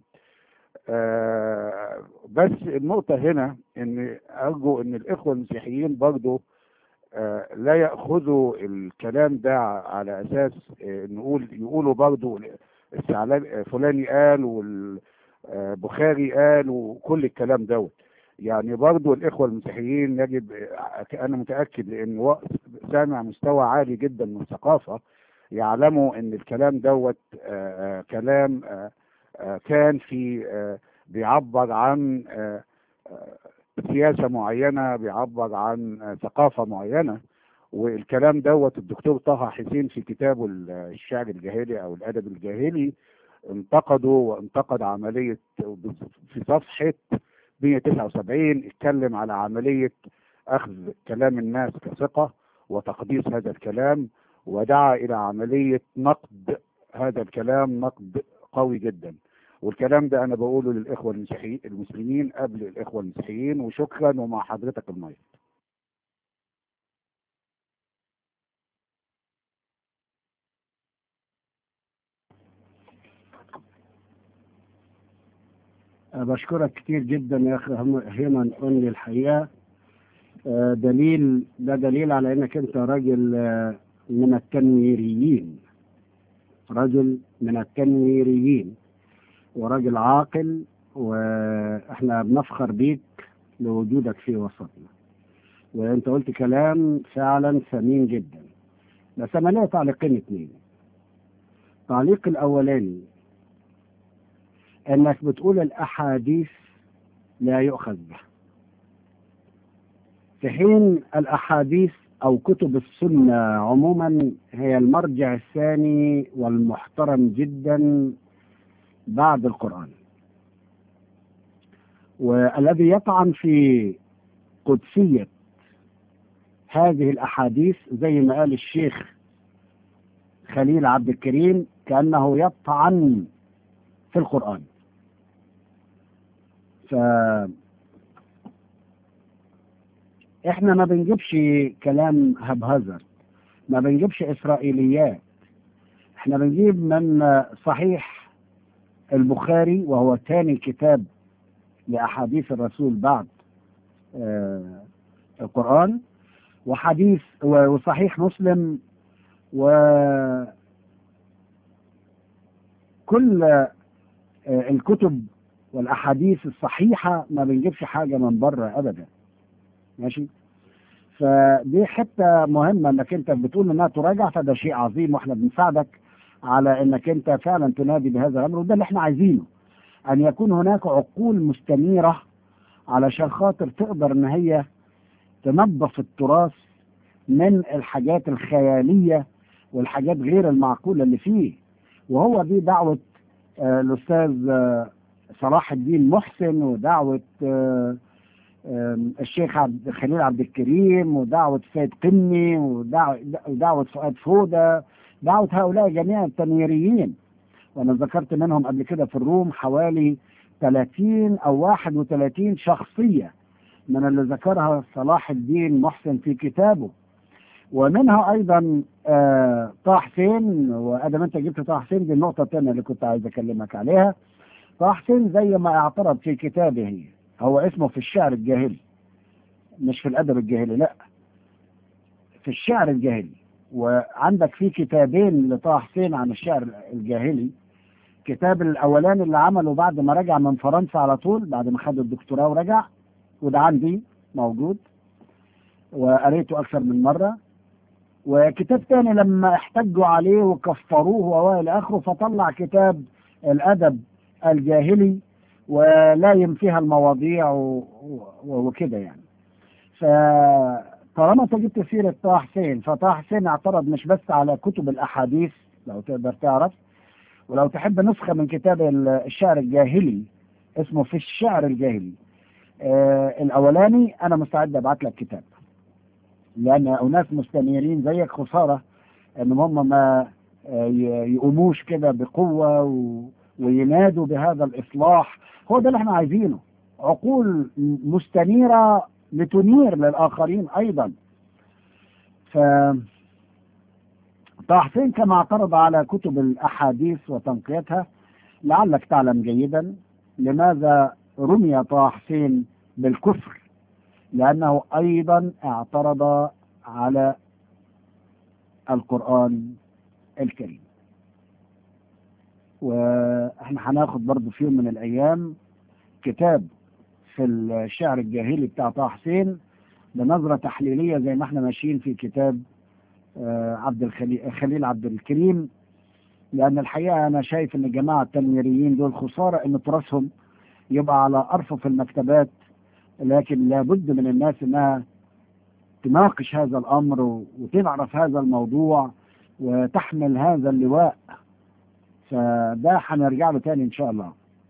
آه، بس النقطة هنا إن أرجو إن الإخوة المسيحيين برضو آه، لا يأخذوا الكلام ده على أساس آه، نقول يقولوا برضو الثعلبي فلاني قال والبخاري قال وكل الكلام دوت يعني برضو الإخوة المسيحيين يجب أنا متأكد لأن و- سامع مستوى عالي جدا من الثقافة يعلموا أن الكلام دوت آه، آه، كلام آه، آه، كان في آه، بيعبر عن آه، آه، سياسة معينة بيعبر عن آه، ثقافة معينة والكلام دوت الدكتور طه حسين في كتابه ال- الشعر الجاهلي أو الأدب الجاهلي انتقده وانتقد عملية في صفحة 179 اتكلم على عملية أخذ كلام الناس كثقة وتقديس هذا الكلام ودعا إلى عملية نقد هذا الكلام نقد قوي جدا والكلام ده أنا بقوله للإخوة المسيحيين المسلمين قبل الإخوة المسيحيين وشكرا ومع حضرتك المايك بشكرك كتير جدا يا اخي هم- هيمان قولي الحقيقه آه، دليل ده دليل على انك انت راجل آه، من التنويريين رجل من التنويريين وراجل عاقل واحنا بنفخر بيك لوجودك في وسطنا وانت قلت كلام فعلا ثمين جدا بس انا ليا تعليقين اتنين التعليق الاولاني انك بتقول الاحاديث لا يؤخذ بها في حين الاحاديث او كتب السنه عموما هي المرجع الثاني والمحترم جدا بعد القران والذي يطعن في قدسيه هذه الاحاديث زي ما قال الشيخ خليل عبد الكريم كانه يطعن في القران ف احنا ما بنجيبش كلام هبهزر ما بنجيبش اسرائيليات احنا بنجيب من صحيح البخاري وهو ثاني كتاب لاحاديث الرسول بعد آه القران وحديث وصحيح مسلم وكل آه الكتب والاحاديث الصحيحه ما بنجيبش حاجه من بره ابدا ماشي فدي حته مهمه انك انت بتقول انها تراجع فده شيء عظيم واحنا بنساعدك على انك انت فعلا تنادي بهذا الامر وده اللي احنا عايزينه ان يكون هناك عقول مستنيره علشان خاطر تقدر ان هي تنظف التراث من الحاجات الخياليه والحاجات غير المعقوله اللي فيه وهو دي دعوه آه الاستاذ آه صلاح الدين محسن ودعوه آه الشيخ عبد خليل عبد الكريم ودعوة سيد قني ودعوة, ودعوة فؤاد فودة دعوة هؤلاء جميعا التنويريين وأنا ذكرت منهم قبل كده في الروم حوالي 30 أو 31 شخصية من اللي ذكرها صلاح الدين محسن في كتابه ومنها ايضا آه طه حسين وادم انت جبت طه حسين دي النقطه الثانيه اللي كنت عايز اكلمك عليها طه حسين زي ما اعترض في كتابه هو اسمه في الشعر الجاهلي مش في الادب الجاهلي لا في الشعر الجاهلي وعندك في كتابين لطه حسين عن الشعر الجاهلي كتاب الاولاني اللي عمله بعد ما رجع من فرنسا على طول بعد ما خد الدكتوراه ورجع وده عندي موجود وقريته اكثر من مره وكتاب تاني لما احتجوا عليه وكفروه والى اخره فطلع كتاب الادب الجاهلي ولايم فيها المواضيع و- و- وكده يعني فطالما انت جبت سيره طه حسين فطه حسين اعترض مش بس على كتب الاحاديث لو تقدر تعرف ولو تحب نسخه من كتاب الشعر الجاهلي اسمه في الشعر الجاهلي آه الاولاني انا مستعد ابعت لك كتاب لان اناس مستنيرين زيك خساره ان هم ما آه، ي- يقوموش كده بقوه و... وينادوا بهذا الاصلاح هو ده اللي احنا عايزينه عقول مستنيره لتنير للاخرين ايضا ف طه حسين كما اعترض على كتب الاحاديث وتنقيتها لعلك تعلم جيدا لماذا رمي طه حسين بالكفر لأنه أيضا اعترض على القرآن الكريم واحنا هناخد برضو في يوم من الأيام كتاب في الشعر الجاهلي بتاع طه حسين بنظرة تحليلية زي ما احنا ماشيين في كتاب آه، عبد الخليل خليل عبد الكريم لأن الحقيقة أنا شايف إن الجماعة التنويريين دول خسارة إن تراثهم يبقى على أرفف المكتبات لكن لابد من الناس انها تناقش هذا الامر و- وتعرف هذا الموضوع وتحمل هذا اللواء فده هنرجع له تاني ان شاء الله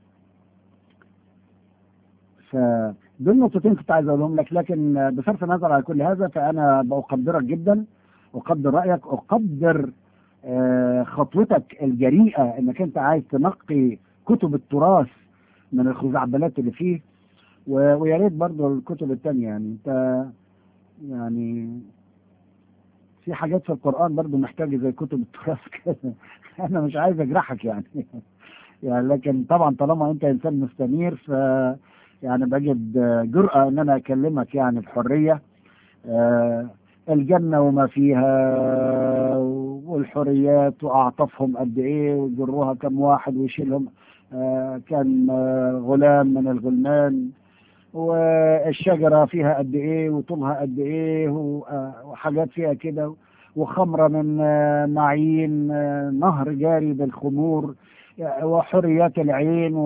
فدول نقطتين كنت عايز اقولهم لك لكن بصرف النظر على كل هذا فانا بقدرك جدا اقدر رايك اقدر آه، خطوتك الجريئه انك انت عايز تنقي كتب التراث من الخزعبلات اللي فيه و- ويا ريت برضه الكتب التانية يعني انت يعني في حاجات في القرآن برضه محتاجة زي كتب التراث كده أنا مش عايز أجرحك يعني يعني لكن طبعا طالما أنت إنسان مستنير ف يعني بجد جرأة إن أنا أكلمك يعني بحرية آه، الجنة وما فيها والحريات وأعطفهم قد إيه ويجروها كم واحد ويشيلهم آه، كان آه، غلام من الغلمان والشجرة فيها قد ايه وطولها قد ايه و- آه، وحاجات فيها كده وخمرة من آه، معين آه، نهر جاري بالخمور آه، وحريات العين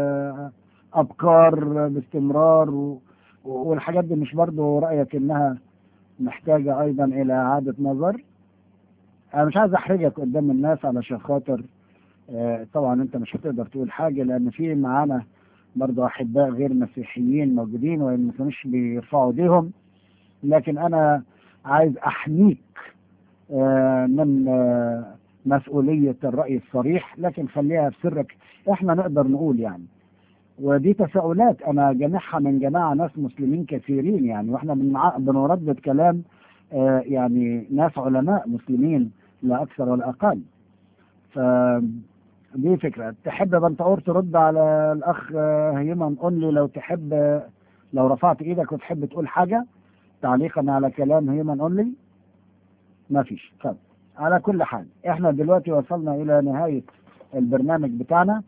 وأبكار باستمرار و- والحاجات دي مش برضو رأيك انها محتاجة ايضا الى اعادة نظر انا مش عايز احرجك قدام الناس علشان خاطر آه، طبعا انت مش هتقدر تقول حاجة لان في معانا برضه احباء غير مسيحيين موجودين وان ما كانوش بيرفعوا ايديهم لكن انا عايز احميك آه، من آه، مسؤولية الرأي الصريح لكن خليها في سرك احنا نقدر نقول يعني ودي تساؤلات انا جامعها من جماعة ناس مسلمين كثيرين يعني واحنا بنع- بنردد كلام آه، يعني ناس علماء مسلمين لا اكثر ولا اقل ف دي فكرة تحب بنتقور ترد على الأخ آه، هيمن أونلي لو تحب آه، لو رفعت إيدك وتحب تقول حاجة تعليقا على كلام هيمن أونلي ما فيش طب على كل حال احنا دلوقتي وصلنا إلى نهاية البرنامج بتاعنا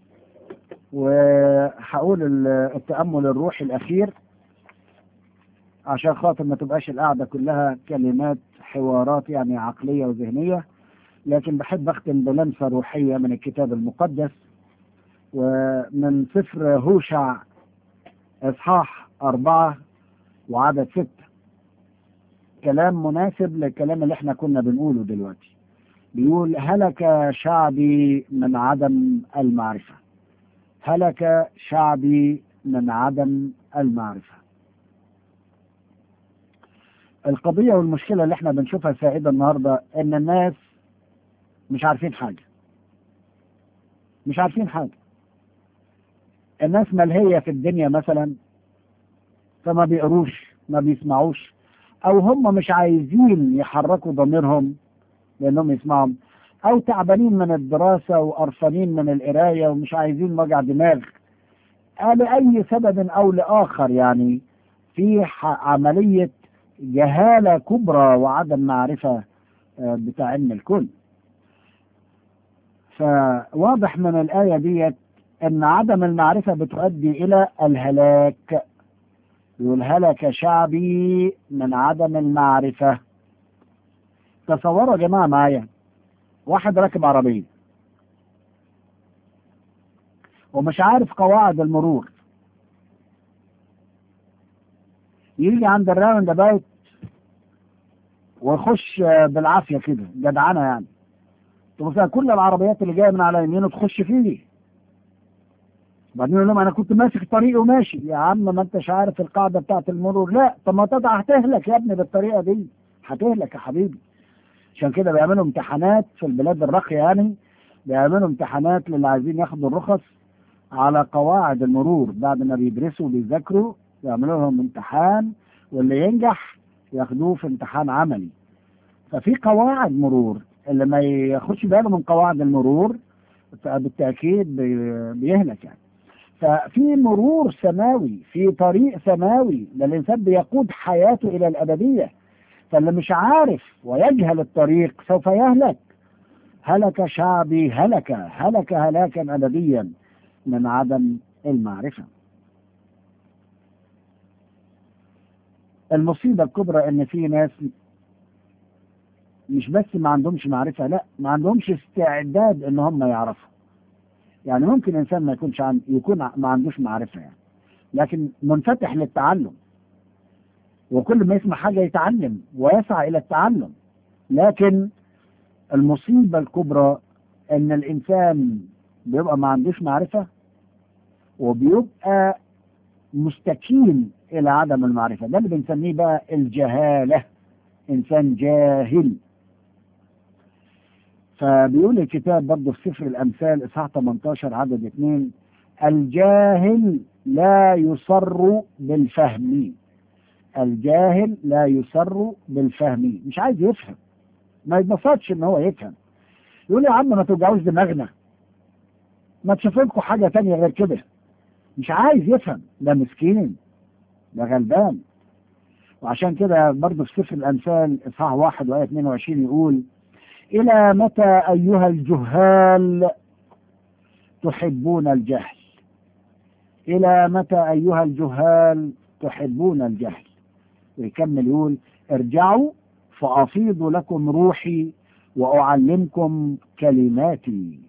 وهقول ال- التأمل الروحي الأخير عشان خاطر ما تبقاش القعدة كلها كلمات حوارات يعني عقلية وذهنية لكن بحب أختم بلمسة روحية من الكتاب المقدس ومن سفر هوشع إصحاح أربعة وعدد ستة كلام مناسب للكلام اللي احنا كنا بنقوله دلوقتي بيقول هلك شعبي من عدم المعرفة هلك شعبي من عدم المعرفة القضية والمشكلة اللي احنا بنشوفها سائدة النهاردة ان الناس مش عارفين حاجة مش عارفين حاجة الناس ملهية في الدنيا مثلا فما بيقروش ما بيسمعوش او هم مش عايزين يحركوا ضميرهم لانهم يسمعهم او تعبانين من الدراسة وقرفانين من القراية ومش عايزين وجع دماغ آه لأي سبب او لاخر يعني في ح- عملية جهالة كبرى وعدم معرفة آه، بتاع علم الكل فواضح من الآية ديت أن عدم المعرفة بتؤدي إلى الهلاك يقول هلك شعبي من عدم المعرفة تصوروا يا جماعة معايا واحد راكب عربية ومش عارف قواعد المرور يجي عند الراوند اباوت ويخش آه، بالعافية كده جدعنة يعني تبص على كل العربيات اللي جايه من على يمينه تخش فيه بعدين يقول لهم انا كنت ماسك الطريق وماشي يا عم ما انتش عارف القاعده بتاعت المرور لا طب ما تضع هتهلك يا ابني بالطريقه دي هتهلك يا حبيبي عشان كده بيعملوا امتحانات في البلاد الراقيه يعني بيعملوا امتحانات للي عايزين ياخدوا الرخص على قواعد المرور بعد ما بيدرسوا وبيذاكروا يعملوا لهم امتحان واللي ينجح ياخدوه في امتحان عملي ففي قواعد مرور اللي ما ياخدش باله من قواعد المرور فبالتأكيد بي- بيهلك يعني ففي مرور سماوي في طريق سماوي ده الإنسان بيقود حياته إلى الأبدية فاللي مش عارف ويجهل الطريق سوف يهلك هلك شعبي هلك هلك هلاكا أبديا من عدم المعرفة المصيبة الكبرى إن في ناس مش بس ما عندهمش معرفة لا ما عندهمش استعداد ان هم يعرفوا يعني ممكن انسان ما يكونش عن يكون ع- ما عندوش معرفة يعني لكن منفتح للتعلم وكل ما يسمع حاجة يتعلم ويسعى الى التعلم لكن المصيبة الكبرى ان الانسان بيبقى ما عندوش معرفة وبيبقى مستكين الى عدم المعرفة ده اللي بنسميه بقى الجهالة انسان جاهل فبيقول الكتاب برضه في سفر الامثال اصحاح 18 عدد 2 الجاهل لا يصر بالفهم الجاهل لا يصر بالفهم مش عايز يفهم ما يتبسطش ان هو يفهم يقول يا عم ما توجعوش دماغنا ما تشوفوا لكم حاجه تانية غير كده مش عايز يفهم ده مسكين ده غلبان وعشان كده برضه في سفر الأمثال إصحاح واحد وآية 22 يقول إلى متى أيها الجهال تحبون الجهل إلى متى أيها الجهال تحبون الجهل ويكمل يقول ارجعوا فأفيض لكم روحي وأعلمكم كلماتي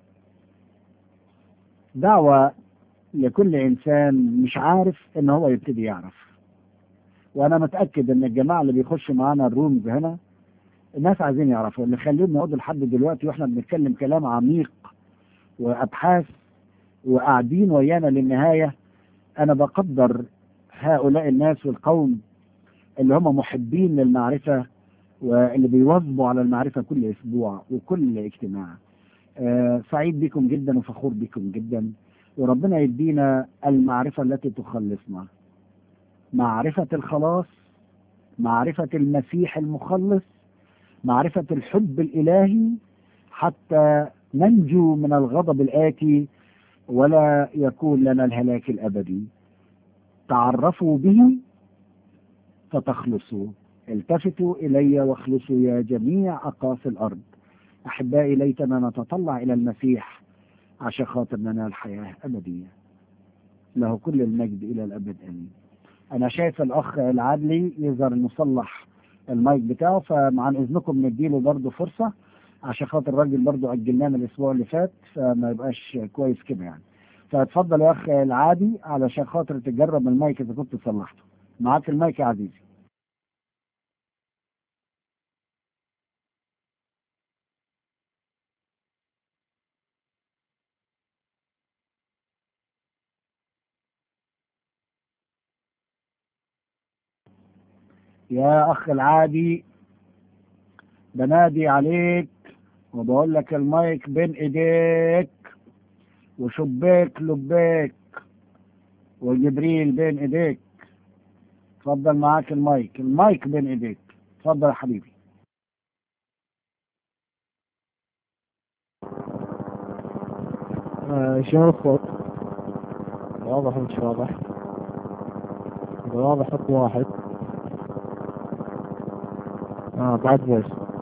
دعوة لكل إنسان مش عارف إن هو يبتدي يعرف وانا متاكد ان الجماعه اللي بيخشوا معانا الرومز هنا الناس عايزين يعرفوا اللي خليهم يقعدوا لحد دلوقتي واحنا بنتكلم كلام عميق وابحاث وقاعدين ويانا للنهايه انا بقدر هؤلاء الناس والقوم اللي هم محبين للمعرفه واللي بيواظبوا على المعرفه كل اسبوع وكل اجتماع آه، سعيد بكم جدا وفخور بكم جدا وربنا يدينا المعرفه التي تخلصنا معرفة الخلاص معرفة المسيح المخلص معرفة الحب الإلهي حتى ننجو من الغضب الآتي ولا يكون لنا الهلاك الأبدي تعرفوا به فتخلصوا التفتوا إلي واخلصوا يا جميع أقاصي الأرض أحبائي ليتنا نتطلع إلى المسيح عشان خاطر ننال حياة أبدية له كل المجد إلى الأبد آمين انا شايف الاخ العدلي يظهر انه صلح المايك بتاعه فمع اذنكم نديله برضه فرصه عشان خاطر الراجل برضه اجلناه من الاسبوع اللي فات فما يبقاش كويس كده يعني فاتفضل يا اخ العادي علشان خاطر تجرب المايك اذا كنت صلحته معاك المايك يا عزيزي يا اخ العادي بنادي عليك وبقول لك المايك بين ايديك وشبيك لبيك وجبريل بين ايديك اتفضل معاك المايك المايك بين ايديك اتفضل يا حبيبي آه، شلون الصوت؟ واضح مش واضح؟ إذا واضح حط واحد اه بعد فويس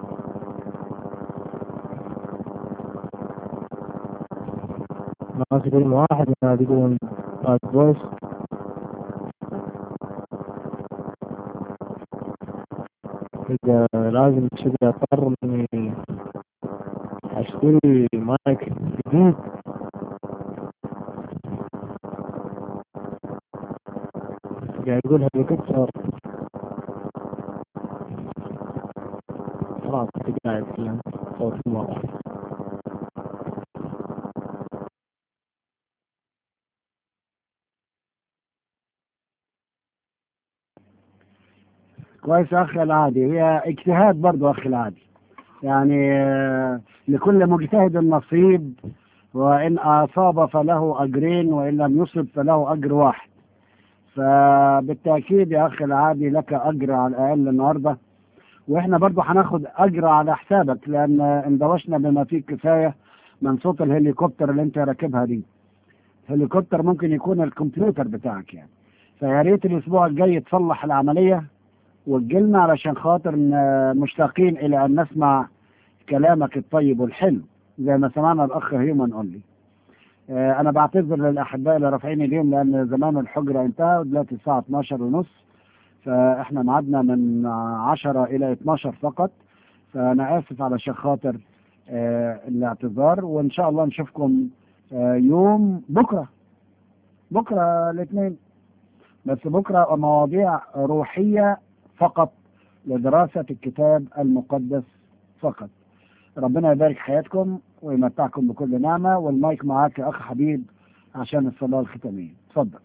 ناس يقولون واحد ناس يقولون بعد فويس إذا لازم كذا اضطر اني اشتري مايك جديد قاعد يقول هليكوبتر خلاص كنت قاعد اتكلم صوت مو واضح كويس اخي العادي هي اجتهاد برضو اخي العادي يعني آه، لكل مجتهد نصيب وان اصاب فله اجرين وان لم يصب فله اجر واحد فبالتاكيد يا اخي العادي لك اجر على الاقل النهارده واحنا برضو هناخد اجر على حسابك لان اندوشنا بما فيه الكفايه من صوت الهليكوبتر اللي انت راكبها دي هليكوبتر ممكن يكون الكمبيوتر بتاعك يعني فيا ريت الاسبوع الجاي تصلح العمليه وتجيلنا علشان خاطر ن- مشتاقين الى ان نسمع كلامك الطيب والحلو زي ما سمعنا الاخ هيومن اونلي آه، انا بعتذر للاحباء اللي رافعين ايديهم لان زمان الحجره انتهى ودلوقتي الساعه 12 ونص فاحنا ميعادنا من 10 الى 12 فقط فانا اسف علشان خاطر آه، الاعتذار وان شاء الله نشوفكم آه، يوم بكره بكره الاثنين بس بكره مواضيع روحيه فقط لدراسه الكتاب المقدس فقط ربنا يبارك حياتكم ويمتعكم بكل نعمه والمايك معاك يا اخ حبيب عشان الصلاه الختاميه اتفضل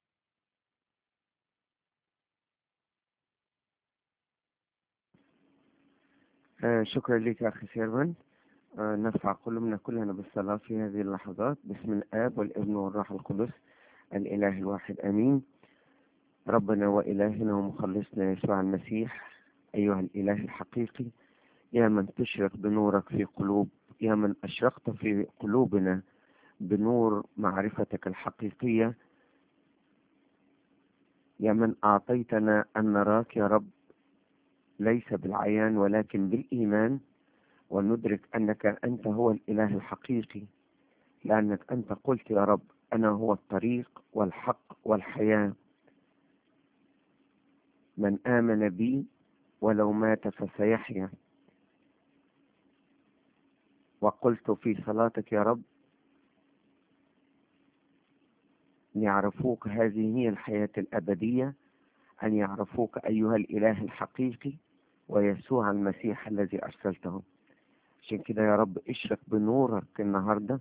آه شكرا لك يا أخي سيرفن آه نرفع قلوبنا كلنا بالصلاة في هذه اللحظات باسم الآب والابن والروح القدس الإله الواحد آمين ربنا وإلهنا ومخلصنا يسوع المسيح أيها الإله الحقيقي يا من تشرق بنورك في قلوب يا من أشرقت في قلوبنا بنور معرفتك الحقيقية يا من أعطيتنا أن نراك يا رب ليس بالعيان ولكن بالإيمان وندرك أنك أنت هو الإله الحقيقي لأنك أنت قلت يا رب أنا هو الطريق والحق والحياة من آمن بي ولو مات فسيحيا وقلت في صلاتك يا رب أن يعرفوك هذه هي الحياة الأبدية أن يعرفوك أيها الإله الحقيقي ويسوع المسيح الذي أرسلته عشان كده يا رب اشرق بنورك النهاردة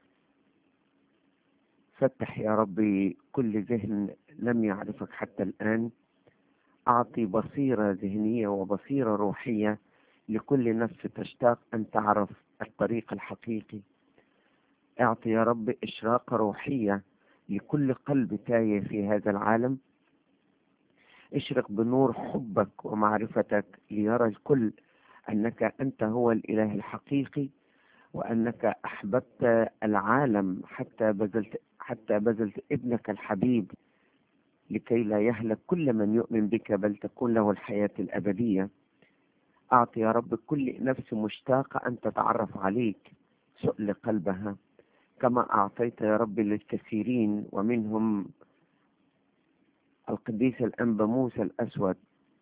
فتح يا رب كل ذهن لم يعرفك حتى الآن أعطي بصيرة ذهنية وبصيرة روحية لكل نفس تشتاق أن تعرف الطريق الحقيقي أعطي يا رب إشراقة روحية لكل قلب تايه في هذا العالم اشرق بنور حبك ومعرفتك ليرى الكل أنك أنت هو الإله الحقيقي وأنك أحببت العالم حتى بذلت حتى بذلت ابنك الحبيب لكي لا يهلك كل من يؤمن بك بل تكون له الحياة الأبدية أعطي يا رب كل نفس مشتاقة أن تتعرف عليك سؤل قلبها كما أعطيت يا رب للكثيرين ومنهم القديس الأنبا موسى الأسود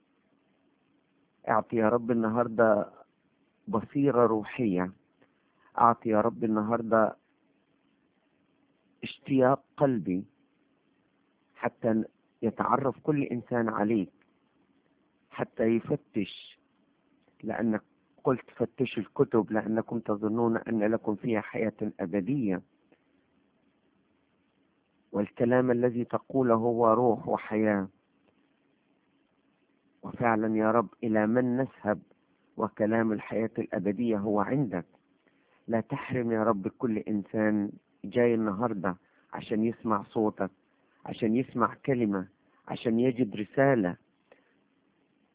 أعطي يا رب النهاردة بصيرة روحية أعطي يا رب النهاردة اشتياق قلبي حتى يتعرف كل إنسان عليك حتى يفتش لأنك قلت فتشوا الكتب لأنكم تظنون أن لكم فيها حياة أبدية والكلام الذي تقوله هو روح وحياة وفعلا يا رب إلى من نذهب وكلام الحياة الأبدية هو عندك لا تحرم يا رب كل إنسان جاي النهاردة عشان يسمع صوتك عشان يسمع كلمة عشان يجد رسالة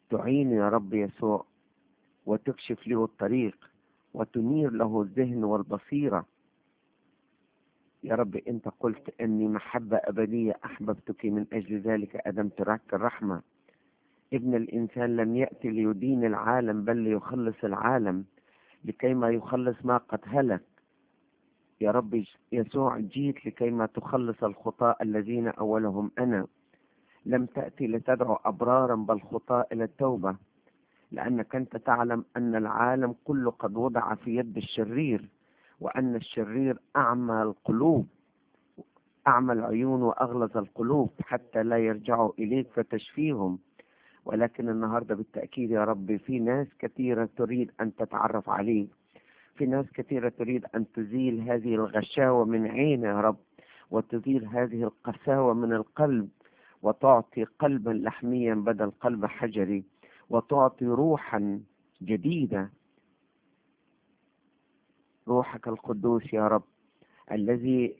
تعين يا رب يسوع وتكشف له الطريق وتنير له الذهن والبصيرة يا رب أنت قلت أني محبة أبدية أحببتك من أجل ذلك أدمت لك الرحمة ابن الإنسان لم يأتي ليدين العالم بل ليخلص العالم لكيما يخلص ما قد هلك يا رب يسوع جيت لكيما تخلص الخطاة الذين أولهم أنا لم تأتي لتدعو أبرارا بل خطاة إلى التوبة لأنك أنت تعلم أن العالم كله قد وضع في يد الشرير وأن الشرير أعمى القلوب أعمى العيون وأغلظ القلوب حتى لا يرجعوا إليك فتشفيهم ولكن النهاردة بالتأكيد يا رب في ناس كثيرة تريد أن تتعرف عليك في ناس كثيرة تريد أن تزيل هذه الغشاوة من عين يا رب وتزيل هذه القساوة من القلب وتعطي قلبا لحميا بدل قلب حجري وتعطي روحا جديدة روحك القدوس يا رب الذي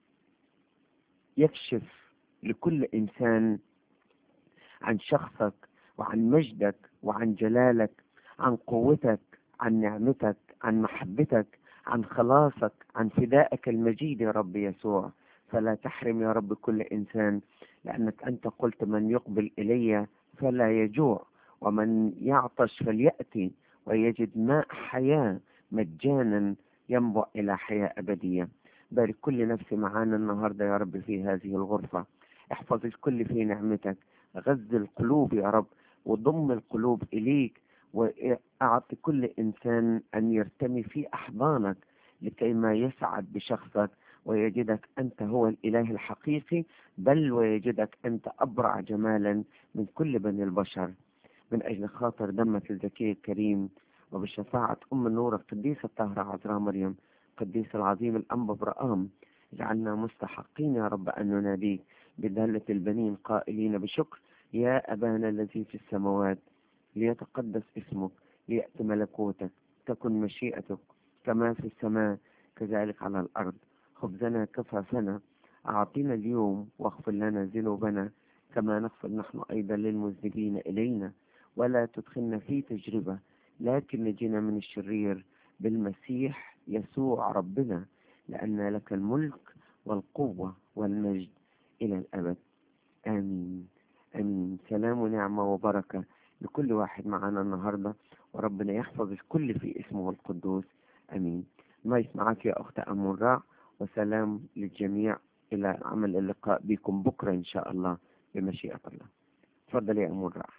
يكشف لكل إنسان عن شخصك وعن مجدك وعن جلالك عن قوتك عن نعمتك عن محبتك عن خلاصك عن فدائك المجيد يا رب يسوع فلا تحرم يا رب كل إنسان لأنك أنت قلت من يقبل إلي فلا يجوع ومن يعطش فليأتي ويجد ماء حياة مجانا ينبع إلى حياة أبدية بارك كل نفس معانا النهاردة يا رب في هذه الغرفة احفظ الكل في نعمتك غذ القلوب يا رب وضم القلوب إليك وأعط كل إنسان أن يرتمي في أحضانك لكي ما يسعد بشخصك ويجدك أنت هو الإله الحقيقي بل ويجدك أنت أبرع جمالا من كل بني البشر من أجل خاطر دمك الزكي الكريم وبشفاعة أم النور القديسة الطاهرة عذراء مريم قديس العظيم الأنبا برآم اجعلنا مستحقين يا رب أن نناديك بدالة البنين قائلين بشكر يا أبانا الذي في السماوات ليتقدس اسمك ليأتي ملكوتك تكن مشيئتك كما في السماء كذلك على الأرض خبزنا كفافنا أعطينا اليوم واغفر لنا ذنوبنا كما نغفر نحن أيضا للمذنبين إلينا ولا تدخلنا في تجربة لكن نجينا من الشرير بالمسيح يسوع ربنا لأن لك الملك والقوة والمجد إلى الأبد آمين آمين سلام ونعمة وبركة لكل واحد معنا النهاردة وربنا يحفظ الكل في اسمه القدوس آمين ما يسمعك يا أخت أمون راع وسلام للجميع إلى عمل اللقاء بكم بكرة إن شاء الله بمشيئة الله تفضل يا أمون راع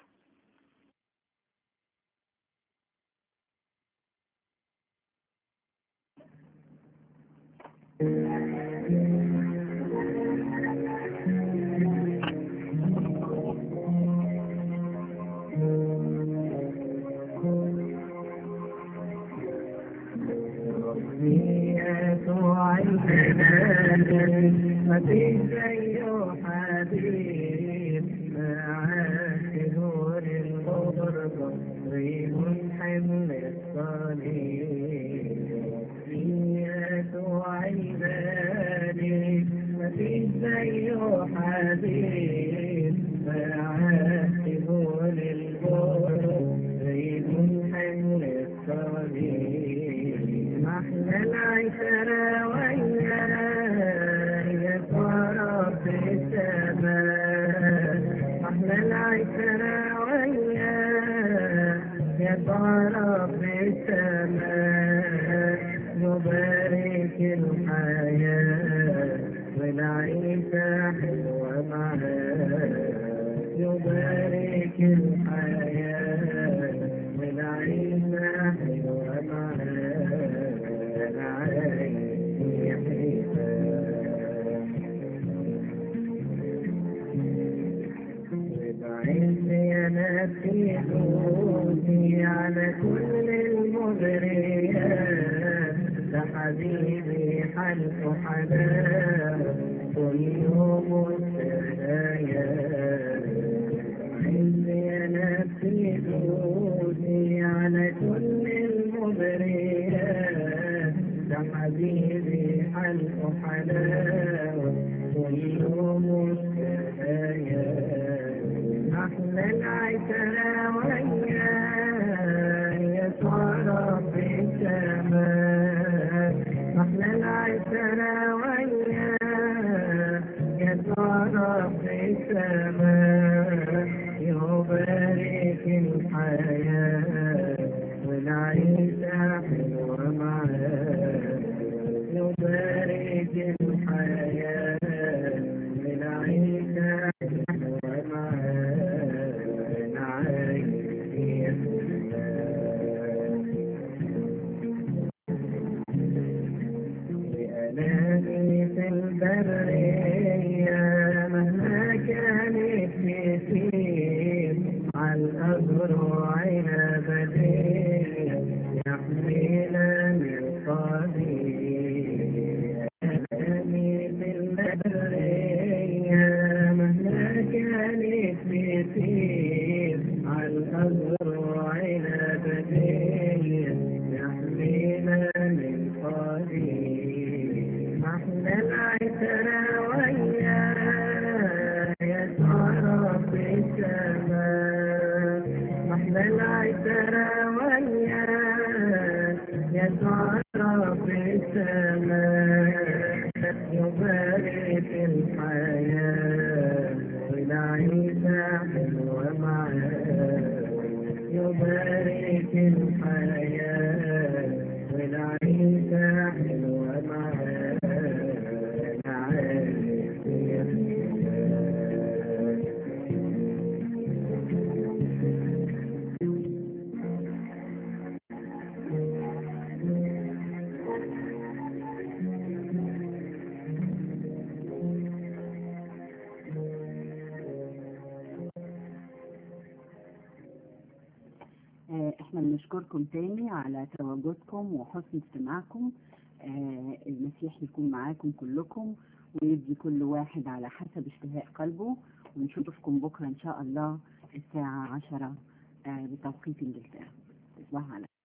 ما في زي حبيب معاه نور الغربة ريم حمل الصليب يسوع عبادي ما في زي حبيب معاه نور الغربة ريم حمل الصليب محلى العشرة وياه يسوع رب السماء محلى العشرة وياه يسوع رب السماء نبارك الحياة والعيشة حلوة معاه يبارك الحياة والعيشة حلوة معاه العين وبعز أنا في حوزي على كل المغريات ده حبيبي حلف حنان كل يوم السرايا عز أنا في حوزي على كل المغريات ده حبيبي حلف حنان كل يوم السرايا محلى العترة وياه يسوع رب السماء محلى العترة وياه يسوع رب السماء يبارك الحياة والعيشة حلوة معاه يبارك الحياة والعيشة حلوة معاه نعيش في بألامي في البرية مهما كانت كتير على الأزرع بديع يحمينا من قدير ألامي في البرية مهما كانت كتير على الأزرع بديع يحمينا من قدير محلى العترة وياه يسوع رب السماء محلى العترة وياه يسوع رب السماء يبارك الحياة والعيشة حلوة معاه يبارك الحياة والعيشة حلوة معاه نعيش يا آه، احنا بنشكركم تاني على تواجدكم وحسن استماعكم آه، المسيح يكون معاكم كلكم ويدي كل واحد على حسب اشتهاء قلبه ونشوفكم بكرة ان شاء الله الساعة عشرة آه، بتوقيت انجلترا تصبحوا على